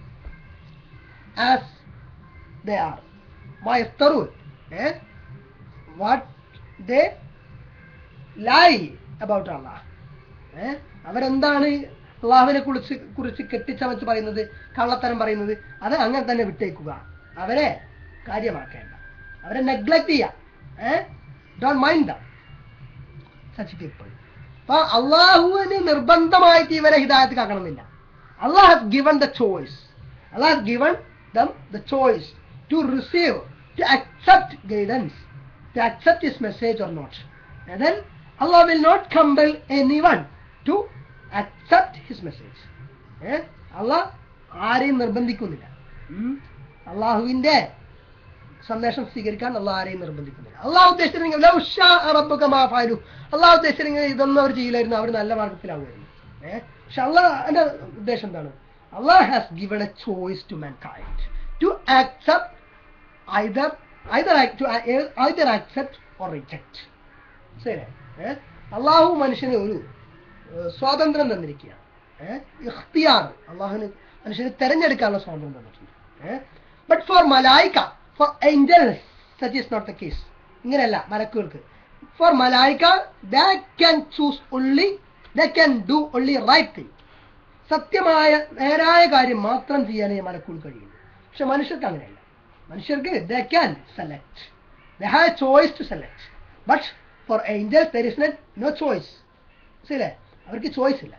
ആസ് ദേ ആർ മാ യഫ്തറൂൻ ഏ വാട്ട് ദേ ലൈ അബൌട്ട് അള്ളാഹ് ഏ അവരെന്താണ് അള്ളാഹുവിനെ കുറിച്ച് കുറിച്ച് കെട്ടിച്ചമച്ച് പറയുന്നത് കള്ളത്തരം പറയുന്നത് അത് അങ്ങനെ തന്നെ വിട്ടേക്കുക അവരെ കാര്യമാക്കേണ്ട അവരെ നെഗ്ലക്ട് ചെയ്യാം uh don't mind them such people അപ്പൊ അള്ളാഹുവിന് നിർബന്ധമായിട്ട് ഇവരെ ഹിദായത്ത് കാക്കണമെന്നില്ല Allah has given the choice Allah has given them the choice to receive to accept guidance to accept his message or not And then Allah will not compel anyone to accept his message. ഏ അള്ളാഹ് ആരെയും നിർബന്ധിക്കുന്നില്ല ഉം. അള്ളാഹുവിന്റെ സന്ദേശം സ്വീകരിക്കാൻ അള്ളാഹ് ആരെയും നിർബന്ധിക്കുന്നില്ല അള്ളാഹ് ഉദ്ദേശിച്ചിരുന്നെങ്കിൽ love ശാ റബ്ബുക മാ ഫഅലു. അള്ളാഹ് ഉദ്ദേശിച്ചിരുന്നെങ്കിൽ ഇതൊന്നും അവർ ചെയ്യില്ലായിരുന്നു അവർ നല്ല മാർഗത്തിലാവുമായിരുന്നു ഏഹ് പക്ഷെ അള്ളാഹ് ഉദ്ദേശം എന്താണ് Allah has given a choice to mankind to accept either either act- to uh, either accept or reject ശരി ഏ അള്ളാഹു മനുഷ്യന് ഒരു ഏഹ്, സ്വാതന്ത്ര്യം തന്നിരിക്കുകയാണ് ഏഹ് ഇഖ്തിയാർ അള്ളാഹുന് മനുഷ്യന് തെരഞ്ഞെടുക്കാനുള്ള സ്വാതന്ത്ര്യം തന്നിട്ടുണ്ട് ഏഹ് ബട്ട് ഫോർ മലായിക്ക for angels such is not the case ഇങ്ങനെയല്ല മലക്കുകൾക്ക് ഫോർ മലായിക്ക they can choose only they can do only right thing സത്യമായ നേരായ കാര്യം മാത്രം ചെയ്യാനേ മലക്കുകൾ കഴിയുള്ളൂ പക്ഷെ മനുഷ്യർക്ക് അങ്ങനെയല്ല മനുഷ്യർക്ക് they can select they have choice to select but for angels there is no choice ശരിയല്ലേ അവർക്ക് ചോയ്സ് ഇല്ല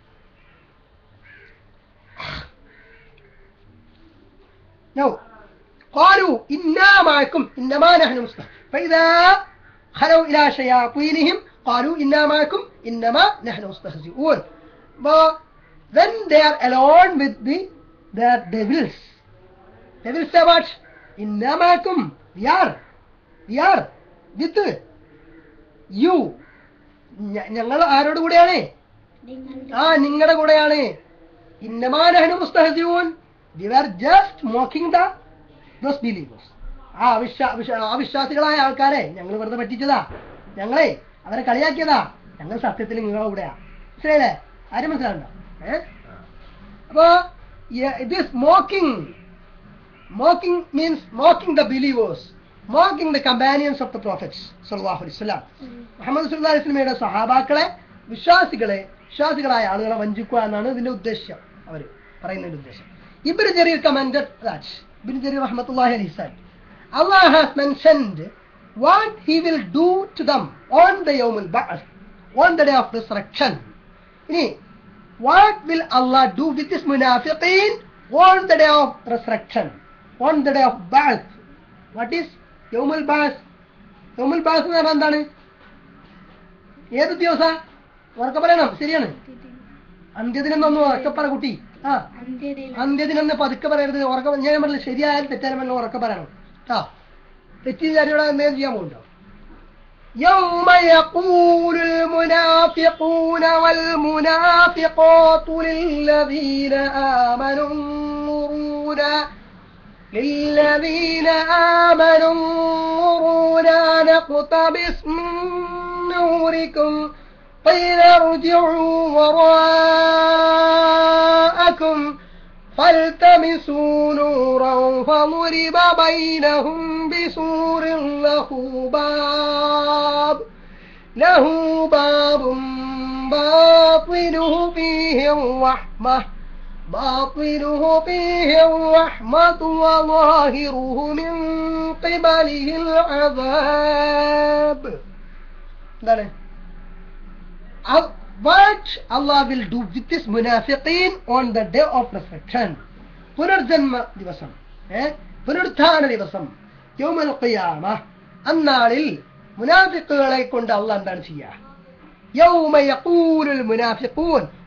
No. قالوا إنا معكم إنما نحن مستهزئون فإذا خلوا إلى شياطينهم قالوا إنا معكم إنما نحن مستهزئون But when they are alone with the their devils they will say what إنا معكم we are we are with you ഞ- ഞങ്ങൾ ആരോട് കൂടെയാണ് ആ നിങ്ങളുടെ കൂടെയാണ് ഇന്നമാനഹനു മുസ്തഹസിഊൻ we are just mocking the those believers ആ അവിശ്വാ അവിശ്വാ- അവിശ്വാസികളായ ആൾക്കാരെ ഞങ്ങൾ വെറുതെ പറ്റിച്ചതാ ഞങ്ങളെ അവരെ കളിയാക്കിയതാ ഞങ്ങൾ സത്യത്തിൽ നിങ്ങളുടെ കൂടെയാ മനസ്സിലായില്ലേ ആരും മനസ്സിലാകണ്ട ഏ അപ്പോ this mocking mocking means mocking the believers mocking the companions of the prophets സല്ലല്ലാഹു അലൈഹി വസല്ലം മുഹമ്മദ് സല്ലല്ലാഹു അലൈഹി വസല്ലമയുടെ സഹാബാക്കളെ വിശ്വാസികളെ വിശ്വാസികളായ ആളുകളെ വഞ്ചിക്കുക എന്നാണ് ഇതിന്റെ ഉദ്ദേശം അവർ പറയുന്നതിന്റെ ഉദ്ദേശം Ibn Jarir commented that Ibn Jarir റഹ്മത്തുള്ളാഹി അലൈഹി said Allah has mentioned what he will do to them on the yawm al-ba'th on the day of resurrection ഇനി what will Allah do with this munafiqeen on the day of resurrection on the day of ba'th what is yawm al-ba'th yawm al-ba'th എന്ന് പറഞ്ഞാൽ എന്താണ് ഏത് ദിവസ ഉറക്കെ പറയണം ശരിയാണ് അന്ത്യദിനം ഉറക്കെ പറ കുട്ടി ആ അന്ത്യദിനം പതുക്കെ പറയരുത് ഉറക്കം ഞാൻ പറഞ്ഞില്ല ശരിയായാലും തെറ്റാലും വല്ല ഉറക്കെ പറയണം ആ തെറ്റി കാര്യങ്ങളെ എന്തെങ്കിലും ചെയ്യാൻ പോകുന്നുണ്ടോ يوم يقول المنافقون والمنافقات للذين آمنوا انظرونا للذين آمنوا انظرونا نقتبس من نوركم قيل ارجعوا وراءكم فالتمسوا نورا فضرب بينهم بسور له باب له باب باطنه فيه الرحمة باطنه فيه الرحمة وظاهره من قبله العذاب എന്താണ് Uh, what Allah will do with this munafiqeen on the day of resurrection പുനർജന്മ ദിവസം ഏ പുനരുത്ഥാന ദിവസം യൗമൽ ഖിയാമ അന്നാളിൽ മുനാഫിക്കുകളെ കൊണ്ട് അള്ളാഹ് എന്താണ് ചെയ്യുക യൗമ യഖൂലുൽ മുനാഫിഖൂൻ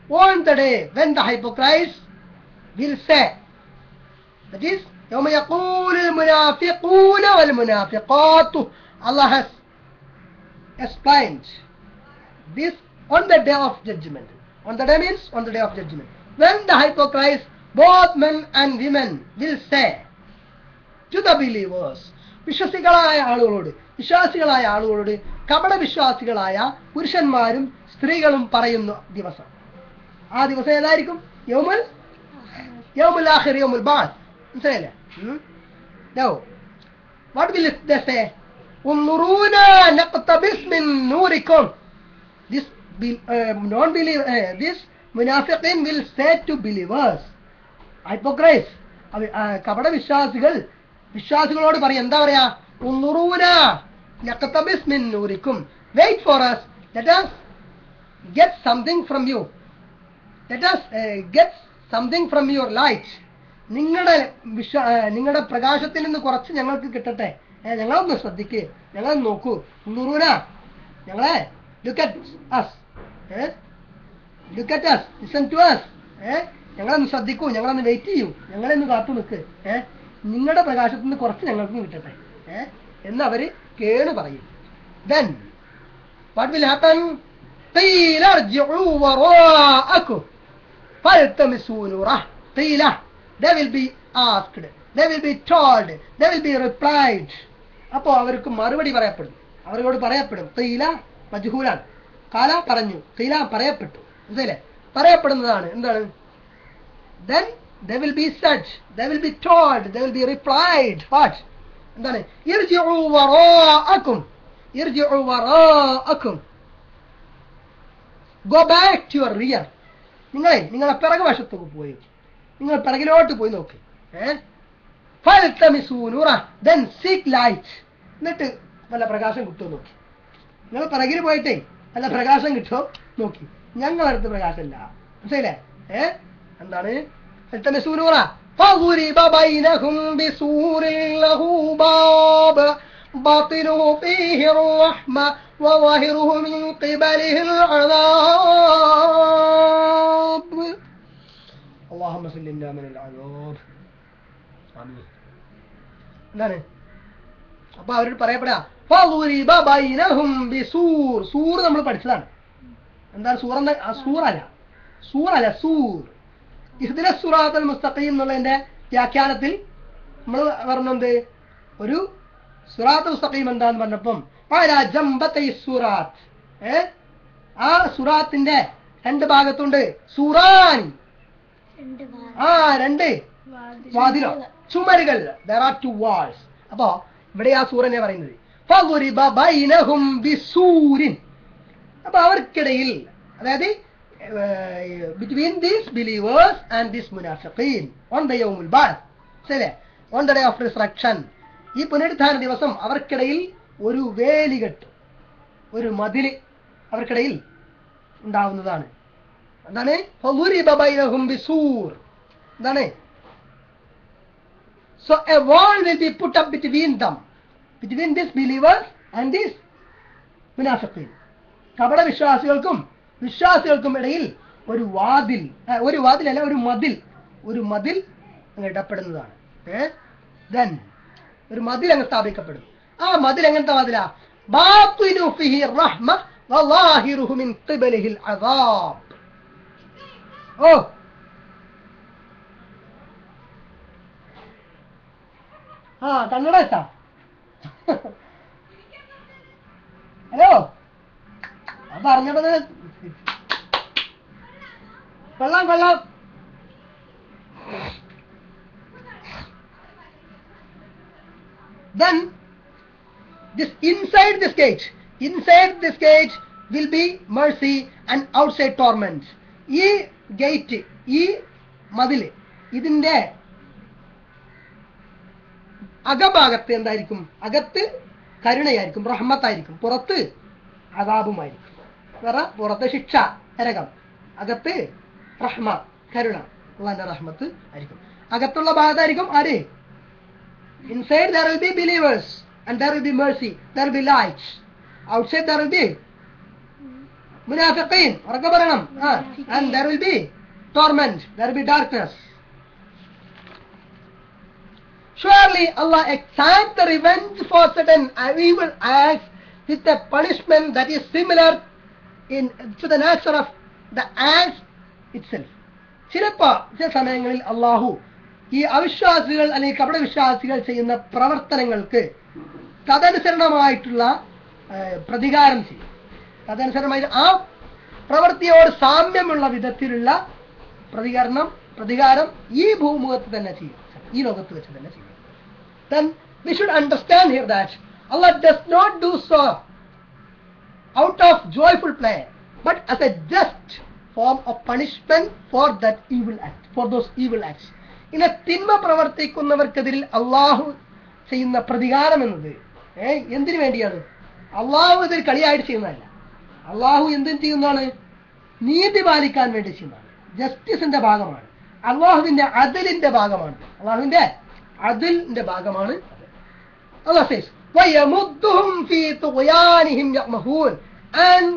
on the day when the hypocrites will say that is يوم يقول المنافقون والمنافقات Allah has explained this on the day of judgment on the day means on the day of judgment when the hypocrites both men and women will say to the believers വിശ്വസികളായ ആളുകളോട് വിശ്വാസികളായ ആളുകളോട് കപട വിശ്വാസികളായ പുരുഷന്മാരും സ്ത്രീകളും പറയുന്ന ദിവസം ആ ദിവസം ഏതായിരിക്കും യൗമുൽ യൗമുൽ ആഖിർ യൗമുൽ ബാസ് മനസ്സിലായില്ലേ no what will they say انظرونا نقتبس من نوركم this be, uh, non-believer uh, this munafiqin will say to believers hypocrites അവ- ആ, കപട വിശ്വാസികൾ വിശ്വാസികളോട് പറയും എന്താ പറയാ ഉന്നുറൂന നഖതബിസ് മിൻ നൂരിക്കും wait for us let us get something from you let us uh, get something from your light നിങ്ങളുടെ വിശ്വ ആ, നിങ്ങളുടെ പ്രകാശത്തിൽ നിന്ന് കുറച്ച് ഞങ്ങൾക്ക് കിട്ടട്ടെ ഏ, ഞങ്ങളൊന്ന് ശ്രദ്ധിക്ക് ഞങ്ങളൊന്ന് നോക്കൂ ഉന്നുറൂന ഞങ്ങളെ look at us look at us listen to us ഏഹ് ഞങ്ങളൊന്ന് ശ്രദ്ധിക്കൂ ഞങ്ങളൊന്ന് വെയിറ്റ് ചെയ്യൂ ഞങ്ങളൊന്ന് കാത്തു നിൽക്ക് ഏഹ് നിങ്ങളുടെ പ്രകാശത്തിൽ നിന്ന് കുറച്ച് ഞങ്ങൾക്ക് കിട്ടട്ടെ ഏഹ് എന്ന് അവര് കേണ് പറയും then what will happen قيل ارجعوا وراءكم فالتمسوا نوره قيل they will be asked they will be told they will be replied അപ്പോൾ അവർക്ക് മറുപടി പറയപ്പെടും അവരോട് പറയപ്പെടും തീല മജ്ഹൂലാണ് കാല പറഞ്ഞു തീല പറയപ്പെട്ടു മനസ്സിലെ പറയപ്പെടുന്നതാണ് എന്താണ് then they will be said they will be told they will be replied what എന്താണ് ഇർജിഉ വറാഅക്കും ഇർജിഉ വറാഅക്കും go back to your rear നിങ്ങളെ നിങ്ങളെ പിറകു വശത്തേക്ക് പോയി നിങ്ങൾ പിറകിലോട്ട് പോയി നോക്ക് ഏഹ് ഫൽതമിസൂ നൂറ then seek light എന്നിട്ട് വല്ല പ്രകാശം കിട്ടുമോ നോക്കി നിങ്ങൾ പിറകിൽ പോയിട്ടേ വല്ല പ്രകാശം കിട്ടുമോ നോക്കി ഞങ്ങളടുത്ത് പ്രകാശമില്ല മനസ്സിലെ ഏ എന്താണ് فالتمسوا نورا فضرب بينهم بسور له باب باطنه فيه الرحمة وظاهره من قبله العذاب اللهم سلمنا من العذاب ആമീൻ എന്താണ് അപ്പൊ അവരോട് പറയപ്പെടാ ഫളുരിബ ബൈനഹും ബിസൂർ സൂർ നമ്മൾ പഠിച്ചതാണ് എന്താണ് സൂർ എന്ന ആ, സൂറല്ല സൂറല്ല സൂർ ഇഹ്ദിന സുറാത്തൽ മുസ്തഖീം എന്നുള്ളതിന്റെ വ്യാഖ്യാനത്തിൽ നമ്മൾ പറഞ്ഞത് ഒരു സുറാത്ത് മുസ്തഖീം എന്താന്ന് പറഞ്ഞപ്പം അലാ ജംബത്തൈ സൂറാത്ത് ഏ ആ സുറാത്തിന്റെ രണ്ട് ഭാഗത്തുണ്ട് സൂറാൻ രണ്ട് ഭാഗം. ആ രണ്ട് വാതിലോ ചുമരുകൾ there are two walls അപ്പോ ഇവിടെ ആ സൂറനെ പറയുന്നത് فضرب بينهم بسور അപ്പൊ അവർക്കിടയിൽ അതായത് between these believers and these മുനാഫിഖീൻ ഓൺ ദ യൗമുൽ ബാസ് ശരി on the day of resurrection ഈ പുനരുദ്ധാന ദിവസം അവർക്കിടയിൽ ഒരു വേലികെട്ട് ഒരു മതില് അവർക്കിടയിൽ ഉണ്ടാവുന്നതാണ് എന്താണ് فضرب بينهم بسور എന്താണ് So a wall will be put up between them, between these believers and these മുനാഫിഖീൻ കപട വിശ്വാസികൾക്കും വിശ്വാസികൾക്കും ഇടയിൽ ഒരു വാതിൽ ആ, ഒരു വാതിലല്ല ഒരു മതിൽ ഒരു മതിൽ അങ്ങ് ഇടപെടുന്നതാണ് ഏ ദെൻ ഒരു മതിൽ അങ്ങ് സ്ഥാപിക്കപ്പെടും ആ മതിൽ എങ്ങനത്തെ മതിലാ ബാത്തിനു ഫിഹി റഹ്മ വലാഹിറുഹു മിൻ ഖിബലിഹിൽ അദാബ് ഓ ആ കന്നഡ വെച്ചാ ഹലോ അത് പറഞ്ഞത് കൊള്ളാം കൊള്ളാം then this inside this cage inside this cage will be mercy and outside torment ഈ ഗേറ്റ് ഈ മതില് ഇതിന്റെ അകഭാഗത്ത് എന്തായിരിക്കും അകത്ത് കരുണയായിരിക്കും റഹ്മത്തായിരിക്കും പുറത്ത് അതാപുമായിരിക്കും വേറെ പുറത്ത് ശിക്ഷ നരകം അകത്ത് റഹ്മ കരുണ അള്ളാന്റെ റഹ്മത്ത് ആയിരിക്കും അകത്തുള്ള ഭാഗത്തായിരിക്കും ആര് inside there will be believers and there will be mercy there will be light outside there will be മുനാഫിഖീൻ ഉറക്കെ പറയണം ആ and there will be torment there be darkness Surely Allah exacts the revenge for certain evil acts with a punishment that is similar in to the nature of the acts itself. ചിലപ്പോ ചില സമയങ്ങളിൽ അള്ളാഹു ഈ അവിശ്വാസികൾ അല്ലെങ്കിൽ കപട വിശ്വാസികൾ ചെയ്യുന്ന പ്രവർത്തനങ്ങൾക്ക് തദനുസരണമായിട്ടുള്ള ഏഹ്, പ്രതികാരം ചെയ്യും തദനുസരണമായി ആ പ്രവൃത്തിയോട് സാമ്യമുള്ള വിധത്തിലുള്ള പ്രതികരണം പ്രതികാരം ഈ ഭൂമുഖത്ത് തന്നെ ചെയ്യും ഈ ലോകത്ത് വെച്ച് തന്നെ ചെയ്യും then we should understand here that Allah does not do so out of joyful play, but as a just form of punishment for that evil act, for those evil acts. ഇങ്ങനെ തിന്മ പ്രവർത്തിക്കുന്നവർക്കെതിരിൽ അള്ളാഹു ചെയ്യുന്ന പ്രതികാരം എന്നത് ഏ എന്തിനു വേണ്ടിയാണ് അള്ളാഹു ഇതിൽ കളിയായിട്ട് ചെയ്യുന്നതല്ല അള്ളാഹു എന്തിന് ചെയ്യുന്നതാണ് നീതി പാലിക്കാൻ വേണ്ടി ചെയ്യുന്നതാണ് ജസ്റ്റിസിന്റെ ഭാഗമാണ് അള്ളാഹുവിന്റെ അതിലിന്റെ ഭാഗമാണ് അള്ളാഹുവിന്റെ അതിലിന്റെ ഭാഗമാണ് Allah says, وَيَمُدُّهُمْ فِي طُغْيَانِهِمْ يَعْمَهُونَ and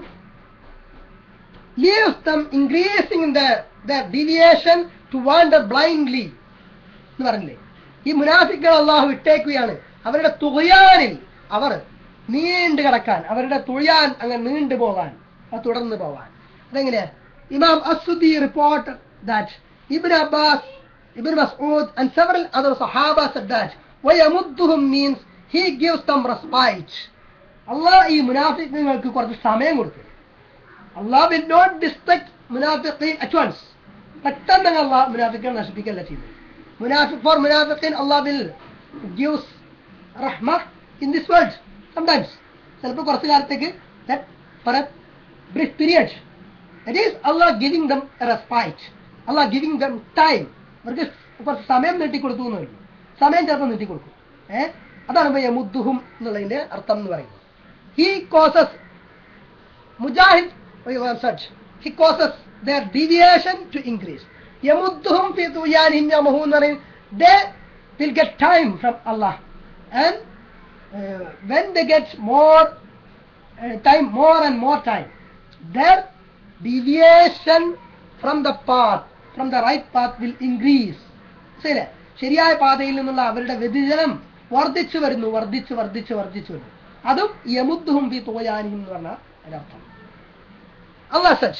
leaves them increasing in their, their deviation to wander blindly എന്ന് പറഞ്ഞില്ലേ ഈ മുനാഫിക്കുകൾ അള്ളാഹു വിട്ടേക്കുകയാണ് അവരുടെ തുകയാനിൽ അവർ നീണ്ടു കിടക്കാൻ അവരുടെ തുഴയാൻ അങ്ങനെ നീണ്ടു പോകാൻ അത് തുടർന്ന് പോകാൻ അതെങ്ങനെയാ ഇമാം അസുദി report that Ibn Abbas Ibn Masud and several other സഹാബ said that വയമുദ്ദുഹും means he gives them respite Allah ഈ മുനാഫിക്കുകൾക്ക് കുറച്ച് സമയം കൊടുത്തു അള്ളാഹ് വിൽ നോട്ട് ഡിസ്ട്രക്ട് മുനാഫിഖീൻ അറ്റ്വാൻസ് പെട്ടെന്ന് അള്ളാഹ് മുനാഫിക്കുകൾ നശിപ്പിക്കല്ല ചെയ്യുന്നത് മുനാഫിക് ഫോർ മുനാഫിഖീൻ അള്ളാഹ് വിൽ ഗിവ്സ് റഹ്മ ഇൻ ദിസ് വേൾഡ് സംടൈംസ് ചിലപ്പോൾ കുറച്ച് കാലത്തേക്ക് for a brief period that is Allah giving them respite Allah giving them time അവർക്ക് കുറച്ച് സമയം നീട്ടിക്കൊടുത്തു എന്നേ ഉള്ളൂ സമയം ചിലപ്പോൾ നീട്ടിക്കൊടുക്കും ഏഹ് അതാണ് ഇപ്പൊ യമുദ്ദുഹും എന്നുള്ളതിന്റെ അർത്ഥം എന്ന് പറയുന്നത് he causes Mujahid such he causes their deviation to increase യമുദ്ദുഹും ഫി തുയാനിഹിം യമഹൂൻ എന്ന് പറയും they will get time from Allah and uh, when they get more uh, time more and more time their deviation from the path from the right path will increase ശരി ശരിയായ പാതയിൽ നിന്നുള്ള അവരുടെ വ്യതിചലനം വർദ്ധിച്ചു വരുന്നു വർദ്ധിച്ചു വർദ്ധിച്ചു വർദ്ധിച്ചു വരുന്നു അതും യമുദ്ദുഹും ഫി തുയാനിഹിം എന്ന് പറഞ്ഞ അതിനർത്ഥം Allah says,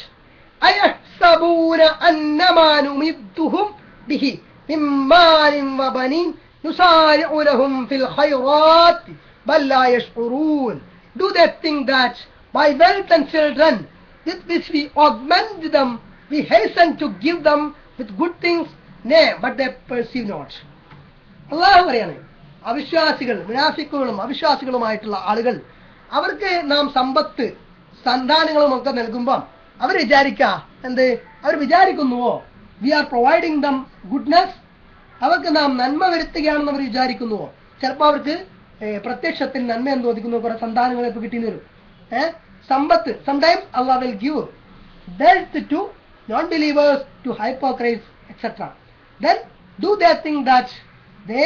أيحسبون أن ما نمدهم به من مال وبنين نسارع لهم في الخيرات بل لا يشعرون Do they think that by wealth and children with which we augment them, we hasten to give them with good things? Nay, but they perceive not. അള്ളാഹു പറയാണ് അവിശ്വാസികൾ മുനാഫിക്കുകളും അവിശ്വാസികളുമായിട്ടുള്ള ആളുകൾ അവർക്ക് നാം സമ്പത്ത് സന്താനങ്ങളും ഒക്കെ നൽകുമ്പം അവർ വിചാരിക്ക എന്ത് അവർ വിചാരിക്കുന്നുവോ we are providing them goodness അവർക്ക് നാം നന്മ വരുത്തുകയാണെന്ന് അവർ വിചാരിക്കുന്നുവോ ചിലപ്പോൾ അവർക്ക് ഏ, പ്രത്യക്ഷത്തിൽ നന്മ എന്ന് തോന്നിക്കുന്നു കുറെ സന്താനങ്ങളെ ഇപ്പൊ കിട്ടിയെന്ന് വരും ഏഹ് സമ്പത്ത് sometimes Allah will give wealth to non-believers, to hypocrites, etc. Then do they think that they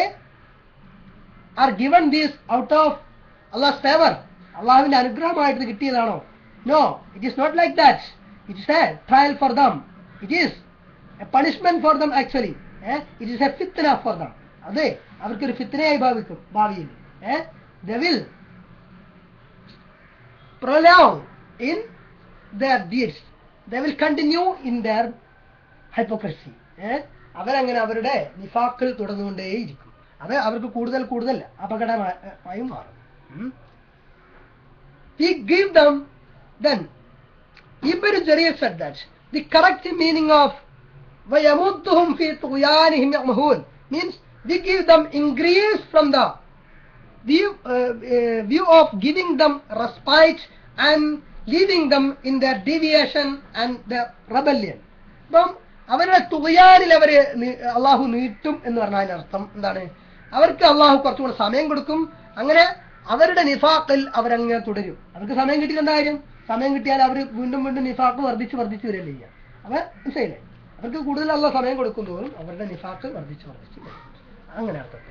are given this out of Allah's favor? അള്ളാഹുവിന്റെ അനുഗ്രഹമായിട്ട് ഇത് കിട്ടിയതാണോ no it is not like that it is a trial for them it is a punishment for them actually it is a ഫിത്തന for them അതെ അവർക്കൊരു ഫിത്തനയായി ഭാവിക്കും ഭാവിയിൽ they will prolong in their deeds. They will continue in their hypocrisy. ഏഹ് അവരങ്ങനെ അവരുടെ നിഫാക്കൾ തുടർന്നുകൊണ്ടേയിരിക്കും അത് അവർക്ക് കൂടുതൽ കൂടുതൽ അപകടമായി മാറും ഉം. We give them then Ibn Jarir said that the correct meaning of وَيَمُدُّهُمْ فِي طُغْيَانِهِمْ يَعْمَهُونَ means we give them increase from the view, uh, uh, view of giving them respite and leaving them in their deviation and their rebellion. അപ്പം അവരുടെ തുകയാനിൽ അവര് നീ- അള്ളാഹു നീട്ടും എന്ന് പറഞ്ഞാൽ അതിന്റെ അർത്ഥം എന്താണ് അവർക്ക് അള്ളാഹു കുറച്ചുകൂടെ സമയം കൊടുക്കും അങ്ങനെ അവരുടെ നിഫാക്കിൽ അവരങ്ങനെ തുടരും അവർക്ക് സമയം കിട്ടിയ എന്താ കാര്യം സമയം കിട്ടിയാൽ അവർ വീണ്ടും വീണ്ടും നിഫാക്ക് വർദ്ധിച്ച് വർദ്ധിച്ച് വരികയല്ലേ ചെയ്യുക അപ്പൊ മനസ്സിലായില്ലേ അവർക്ക് കൂടുതൽ അള്ള സമയം കൊടുക്കും തോറും അവരുടെ നിഫാക്ക് വർദ്ധിച്ച് വർദ്ധിച്ച് വരും അങ്ങനെ അർത്ഥത്തിൽ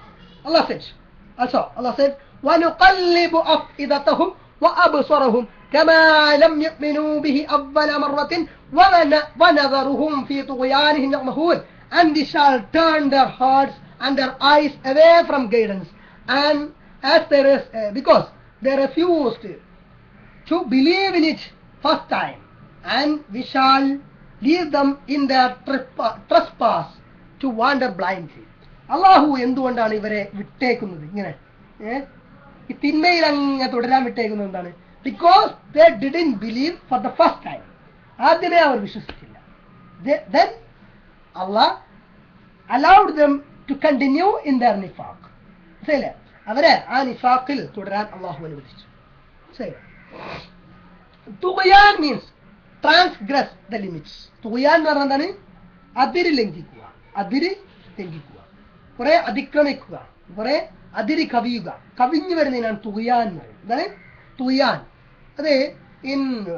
Allah said, also Allah said, وَنُقَلِّبُ أَفْئِدَتَهُمْ وَأَبْصَرَهُمْ كما لم يؤمنوا به أول مرة ون- ونذرهم في طغيانهم يعمهون and they shall turn their hearts and their eyes away from guidance and as there is uh, because they refused to believe in it first time and we shall leave them in their trespa- trespass to wander blindly അള്ളാഹു എന്തുകൊണ്ടാണ് ഇവരെ വിട്ടേക്കുന്നത് ഇങ്ങനെ ഏ? ഈ തിന്മയിൽ അങ്ങ് തുടരാൻ വിട്ടേക്കുന്നത് എന്താണ് because they didn't believe for the first time ആദ്യമേ അവർ വിശ്വസിച്ചില്ല then Allah allowed them to continue in their നിഫാഖ് ശരിയല്ലേ അവരെ ആ നിഫാഖിൽ തുടരാൻ അള്ളാഹു അനുവദിച്ചു ശരി തുകയാൻ മീൻസ് ട്രാൻസ്ഗ്രസ് ദ ലിമിറ്റ്സ് തുകയാൻ എന്ന് പറഞ്ഞാൽ എന്താണ് അതിര് ലംഘിക്കുക അതിര് ലംഘിക്കുക കുറെ അതിക്രമിക്കുക കുറെ അതിര് കവിയുക കവിഞ്ഞു വരുന്നതിനാണ് തുകയാൻ എന്ന് പറയുന്നത് എന്താണ് തുകയാൻ അത് in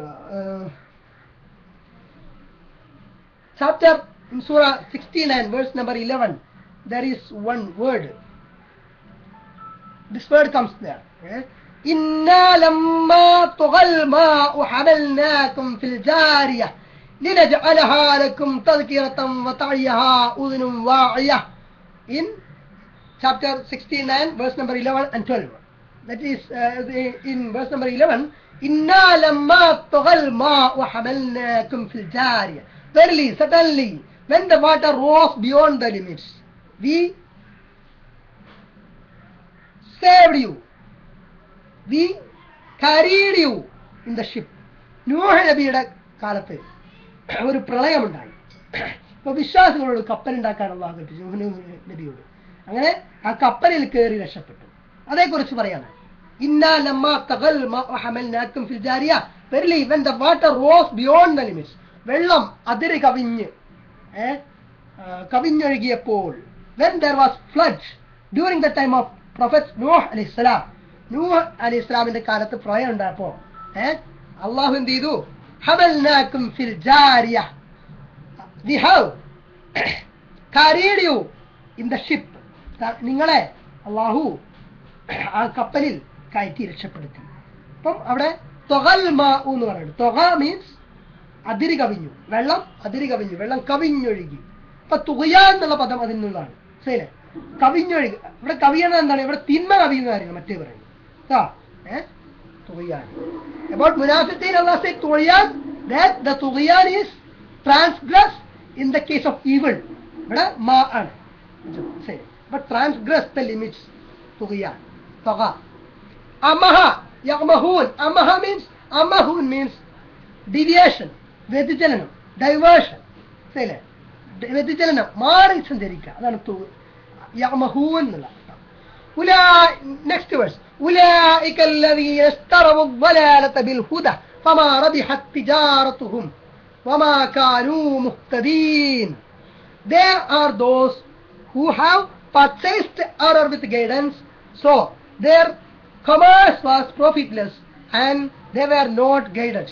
chapter in Surah 69, verse number 11, there is one word. This word comes there. eh? إنا لما طغى الماء حملناكم في الجارية لنجعلها لكم تذكرة وتعيها أذن واعية. In chapter 69, verse number 11 and 12. That is uh, the- in verse number 11. إنا لما طغى الماء وحملناكم في الجارية. Verily, certainly, when the water rose beyond the limits, we saved you. We carried you in the ship. നൂഹ നബിയുടെ കാലത്ത് ഒരു പ്രളയമുണ്ടായി അപ്പൊ വിശ്വാസികളോട് കപ്പലുണ്ടാക്കാൻ അള്ളാഹു കൽപ്പിച്ചു നൂഹ് നബി- നബിയോട് അങ്ങനെ ആ കപ്പലിൽ കയറി രക്ഷപ്പെട്ടു അതേക്കുറിച്ച് പറയാണ് ഇന്നാ ലമ്മാ തഗൽ മാ ഹമൽനാക്കും ഫിൽ ജാരിയ verily when the water rose beyond the limits വെള്ളം അതിര് കവിഞ്ഞ് ഏ, ആ, കവിഞ്ഞൊഴുകിയപ്പോൾ when there was flood during the time of prophet Nuh അലൈഹി സ്വലാം നൂഹ് അലൈഹി ഇസ്ലാമിന്റെ കാലത്ത് പ്രളയം ഉണ്ടായപ്പോ ഏ അള്ളാഹു എന്ത് ചെയ്തു ഹമൽനാക്കും ഫിൽ ജാരിയ we have carried you in the ship ത- നിങ്ങളെ അള്ളാഹു ആ കപ്പലിൽ കയറ്റി രക്ഷപ്പെടുത്തി അപ്പം അവിടെ തൊകൽ മാ എന്ന് പറയുന്നത് തൊക മീൻസ് അതിര് കവിഞ്ഞു വെള്ളം അതിര് കവിഞ്ഞു വെള്ളം കവിഞ്ഞൊഴുകി അപ്പൊ തുകയ എന്നുള്ള പദം അതിൽ നിന്നുള്ളതാണ് ശരി കവിഞ്ഞൊഴുകി ഇവിടെ കവിയണ എന്താണ് ഇവിടെ തിന്മ കവിയുന്ന കാര്യങ്ങൾ മറ്റേ പറയുന്നത് ആ ഏ തുകയാൻ about munafiqeen Allah said തുകയാൻ that the തുകയാൻ is transgress in the case of evil ഇവിടെ മാ ആണ് ശരി but transgress the limits തുകയാൻ തുക അമഹ യമഹൂൻ അമഹ മീൻസ് അമഹൂൻ മീൻസ് ഡീവിയേഷൻ വ്യതിചലനം ഡൈവേർഷൻ ശരിയല്ലേ വ്യതിചലനം മാറി സഞ്ചരിക്കുക അതാണ് തു- യമഹൂൻ എന്നുള്ള അർത്ഥം. ഉലാ- next verse أولئك الذين اشتروا الضلالة بالهدى فما ربحت تجارتهم وما كانوا مهتدين There are those who have purchased error with guidance, so their commerce was profitless and they were not guided.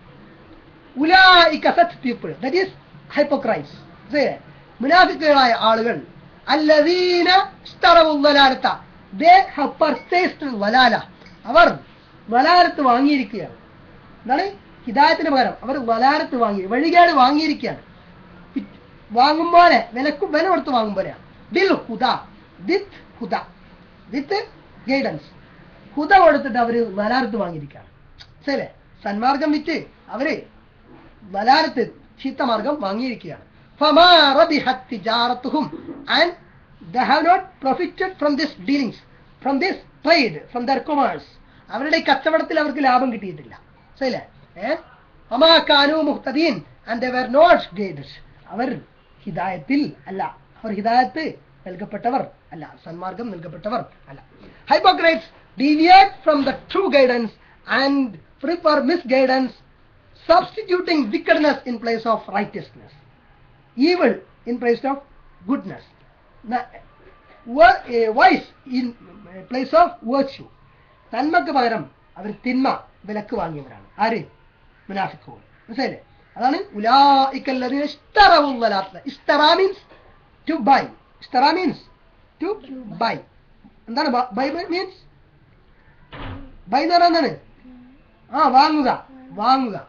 ഉലായിക്ക such people that is hypocrites മുനാഫിക്കുകളായ ആളുകൾ അല്ലദീന ഇസ്തറവുല്ലലാലത്ത ദേ ഹാവ് പർച്ചേസ്ഡ് വലാല അവർ വലാലത്ത് വാങ്ങിയിരിക്കുകയാണ് എന്താണ് ഹിദായത്തിന് പകരം അവർ വലാലത്ത് വാങ്ങി വഴികേട് വാങ്ങിയിരിക്കുകയാണ് വിറ്റ് വാങ്ങുമ്പോലെ വിലക്ക് വില കൊടുത്ത് വാങ്ങുമ്പോലെയാണ് ബിൽ ഹുദ വിത്ത് ഹുദ വിത്ത് ഗൈഡൻസ് ഹുദ കൊടുത്തിട്ട് അവര് വലാലത്ത് വാങ്ങിയിരിക്കുകയാണ് ശരി സന്മാർഗം വിറ്റ് അവര് വലാലത്ത് ചീത്തമാർഗം വാങ്ങിയിരിക്കുകയാണ് فما ربحت تجارتهم and they have not profited from this dealings from this trade from their commerce അവരുടെ ഈ കച്ചവടത്തിൽ അവർക്ക് ലാഭം കിട്ടിയിട്ടില്ല ശരിയല്ലേ ഏ അമാ കാനു മുഹ്തദീൻ and they were not guided അവർ ഹിദായത്തിൽ അല്ല അവർ ഹിദായത്ത് നൽകപ്പെട്ടവർ അല്ല സന്മാർഗം നൽകപ്പെട്ടവർ അല്ല ഹൈപ്പോക്രൈറ്റ്സ് deviate from the true guidance and prefer misguidance substituting wickedness in place of righteousness evil in place of goodness Na- wo- eh, vice in eh, place of virtue നന്മക്ക് പകരം അവർ തിന്മ വിലക്ക് വാങ്ങിയവരാണ് ആര് മുനാഫിക്കോൾ മനസ്സിലായില്ലേ അതാണ് ഉലായിക്കല്ലതിന് ഇസ്തറവുള്ളലാത്ത ഇസ്തറ മീൻസ് ടു ബൈ ഇസ്തറ മീൻസ് ടു ബൈ എന്താണ് ബൈ മീൻസ് ബൈ എന്ന് പറഞ്ഞാൽ എന്താണ് ആ വാങ്ങുക വാങ്ങുക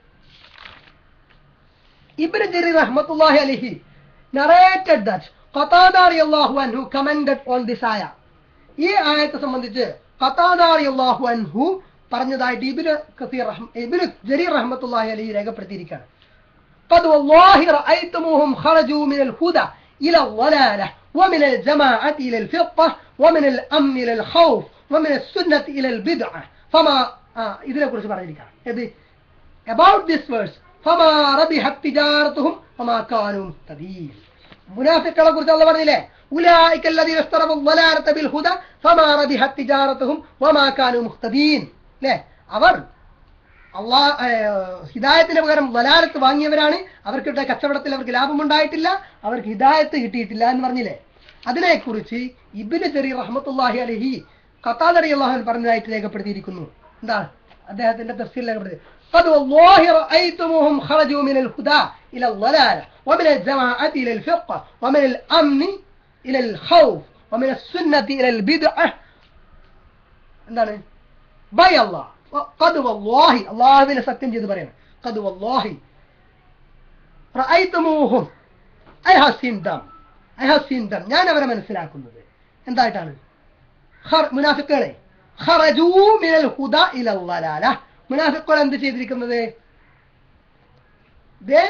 ഇബ്നു ജരീർ റഹ്മത്തുള്ളാഹി അലൈഹി narrated that ഖതാദ റളിയല്ലാഹു അൻഹു commented on this ayah ഈ ആയത്തെ സംബന്ധിച്ച് ഖതാദ റളിയല്ലാഹു അൻഹു പറഞ്ഞതായിട്ട് ഇബ്നു കസീർ റഹ്മ ഇബ്നു ജരീർ റഹ്മത്തുള്ളാഹി അലൈഹി രേഖപ്പെടുത്തിയിരിക്കുകയാണ് قد والله رأيتموهم خرجوا من الهدى إلى الضلالة ومن الجماعة إلى الفرقة ومن الأمن إلى الخوف ومن السنة إلى البدعة فما آه إذن كل شيء بعد about this verse فما ربحت تجارتهم وما كانوا مهتدين മുനാഫിക്കളെ കുറിച്ച് അള്ള പറഞ്ഞില്ലേ ഉലായിക الذين اشتروا الضلالة بالهدى فما ربحت تجارتهم وما كانوا مهتدين ല്ലേ അവർ അള്ളാ ഹിദായത്തിന് പകരം വലാലത്ത് വാങ്ങിയവരാണ് അവർക്കിട്ട കച്ചവടത്തിൽ അവർക്ക് ലാഭമുണ്ടായിട്ടില്ല അവർക്ക് ഹിദായത്ത് കിട്ടിയിട്ടില്ല എന്ന് പറഞ്ഞില്ലേ അതിനെക്കുറിച്ച് ഇബിന് ചെറിയ റഹ്മത്തുല്ലാഹി അലഹി ഖത്താദറി അള്ളാഹു പറഞ്ഞതായിട്ട് രേഖപ്പെടുത്തിയിരിക്കുന്നു എന്താ അദ്ദേഹത്തിന്റെ തഫ്സീൽ രേഖപ്പെടുത്തി قد والله رأيتموهم خرجوا من الهدى إلى الضلالة ومن الجماعة إلى الفقة ومن الأمن إلى الخوف ومن السنة إلى البدعة എന്താണ് ബൈ അള്ളാഹ് قد والله അള്ളാഹുവിനെ സത്യം ചെയ്ത് പറയണം قد والله رأيتموهم I have seen them I have seen them ഞാൻ അവരെ മനസ്സിലാക്കുന്നത് എന്തായിട്ടാണ് മുനാഫിക്കുകളെ ഖറജൂ മിനൽ ഹുദ ഇല ളലാല മുനാഫിക്കുകൾ എന്ത് ചെയ്തിരിക്കുന്നത് they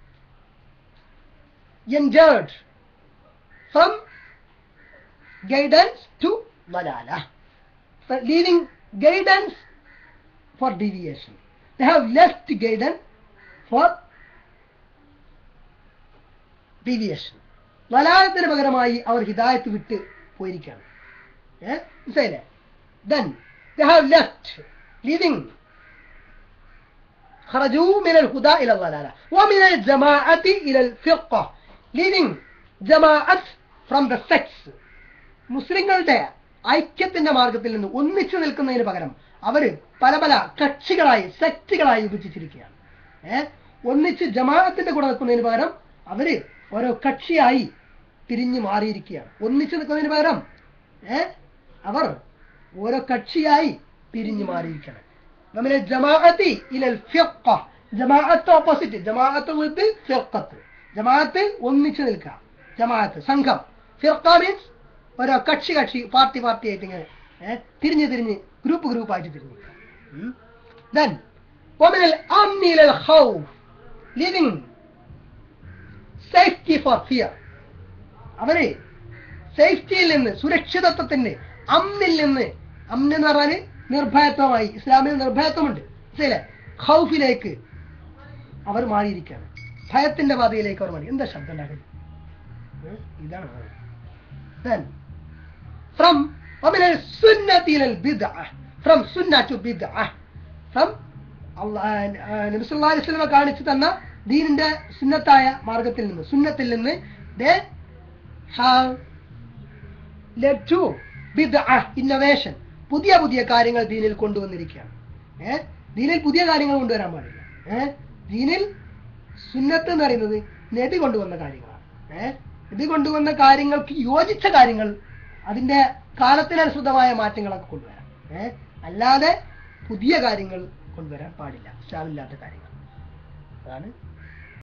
entered from guidance to lalala leaving guidance for deviation. They have left guidance for deviation. വലാലത്തിന് പകരമായി അവർ ഹിദായത്ത് വിട്ട് പോയിരിക്കുകയാണ് ഏഹ് മനസ്സിലായില്ലേ then they have left living خرجوا من الهدى إلى الضلالة ومن الجماعة إلى الفرقة leaving جماعة from the sects മുസ്ലിങ്ങളുടെ ഐക്യത്തിന്റെ മാർഗത്തിൽ നിന്ന് ഒന്നിച്ചു നിൽക്കുന്നതിന് പകരം അവര് പല പല കക്ഷികളായി സെക്റ്റുകളായി വിഭജിച്ചിരിക്കുകയാണ് ഏഹ് ഒന്നിച്ച് ജമാഅത്തിന്റെ കൂടെ നിൽക്കുന്നതിന് പകരം അവര് ഓരോ കക്ഷിയായി തിരിഞ്ഞു മാറിയിരിക്കുകയാണ് ഒന്നിച്ചു നിൽക്കുന്നതിന് പകരം ഏഹ് അവർ ഓരോ കക്ഷിയായി പിരിഞ്ഞു മാറിയിരിക്കുകയാണ് നമ്മുടെ ജമാഅത്തി ഇലൽ ഫിഖ ജമാഅത്ത് ഓപ്പോസിറ്റ് ജമാഅത്ത് വിത്ത് ഫിഖത്ത് ജമാഅത്ത് ഒന്നിച്ചു നിൽക്കുക ജമാഅത്ത് സംഘം ഫിഖ മീൻസ് ഓരോ കക്ഷി കക്ഷി പാർട്ടി പാർട്ടി ആയിട്ട് ഇങ്ങനെ ഏഹ് തിരിഞ്ഞ് തിരിഞ്ഞ് ഗ്രൂപ്പ് ഗ്രൂപ്പ് ആയിട്ട് തിരിഞ്ഞു then ومن الأمن إلى الخوف living safety for fear അവര് സേഫ്റ്റിയിൽ നിന്ന് സുരക്ഷിതത്വത്തിന് അമ്മിൽ നിന്ന് അമ്ന് എന്ന് പറഞ്ഞാല് നിർഭയത്വമായി ഇസ്ലാമിൽ നിർഭയത്വമുണ്ട് മനസ്സിലെ ഖൗഫിലേക്ക് അവർ മാറിയിരിക്കുകയാണ് ഭയത്തിന്റെ പാതയിലേക്ക് അവർ മാറി എന്താ ശബ്ദം ഉണ്ടാക്കുന്നത് ഏ? ഇതാണ് then from ومن السنة إلى البدعة from sunnah to bid'ah from നബി സല്ലല്ലാഹു അലൈഹി വസല്ലം കാണിച്ചു തന്ന ദീനിന്റെ സുന്നത്തായ മാർഗത്തിൽ നിന്ന് സുന്നത്തിൽ നിന്ന് they have led to bid'ah innovation പുതിയ പുതിയ കാര്യങ്ങൾ ദീനിൽ കൊണ്ടുവന്നിരിക്കുകയാണ് ഏഹ് ദീനിൽ പുതിയ കാര്യങ്ങൾ കൊണ്ടുവരാൻ പാടില്ല ഏഹ് ദീനിൽ സുന്നത്ത് എന്ന് പറയുന്നത് നബി കൊണ്ടുവന്ന കാര്യങ്ങളാണ് ഏഹ് നബി കൊണ്ടുവന്ന കാര്യങ്ങൾക്ക് യോജിച്ച കാര്യങ്ങൾ അതിന്റെ കാലത്തിനനുസൃതമായ മാറ്റങ്ങളൊക്കെ കൊണ്ടുവരാം ഏഹ് അല്ലാതെ പുതിയ കാര്യങ്ങൾ കൊണ്ടുവരാൻ പാടില്ല ഇസ്ലാമില്ലാത്ത കാര്യങ്ങൾ അതാണ്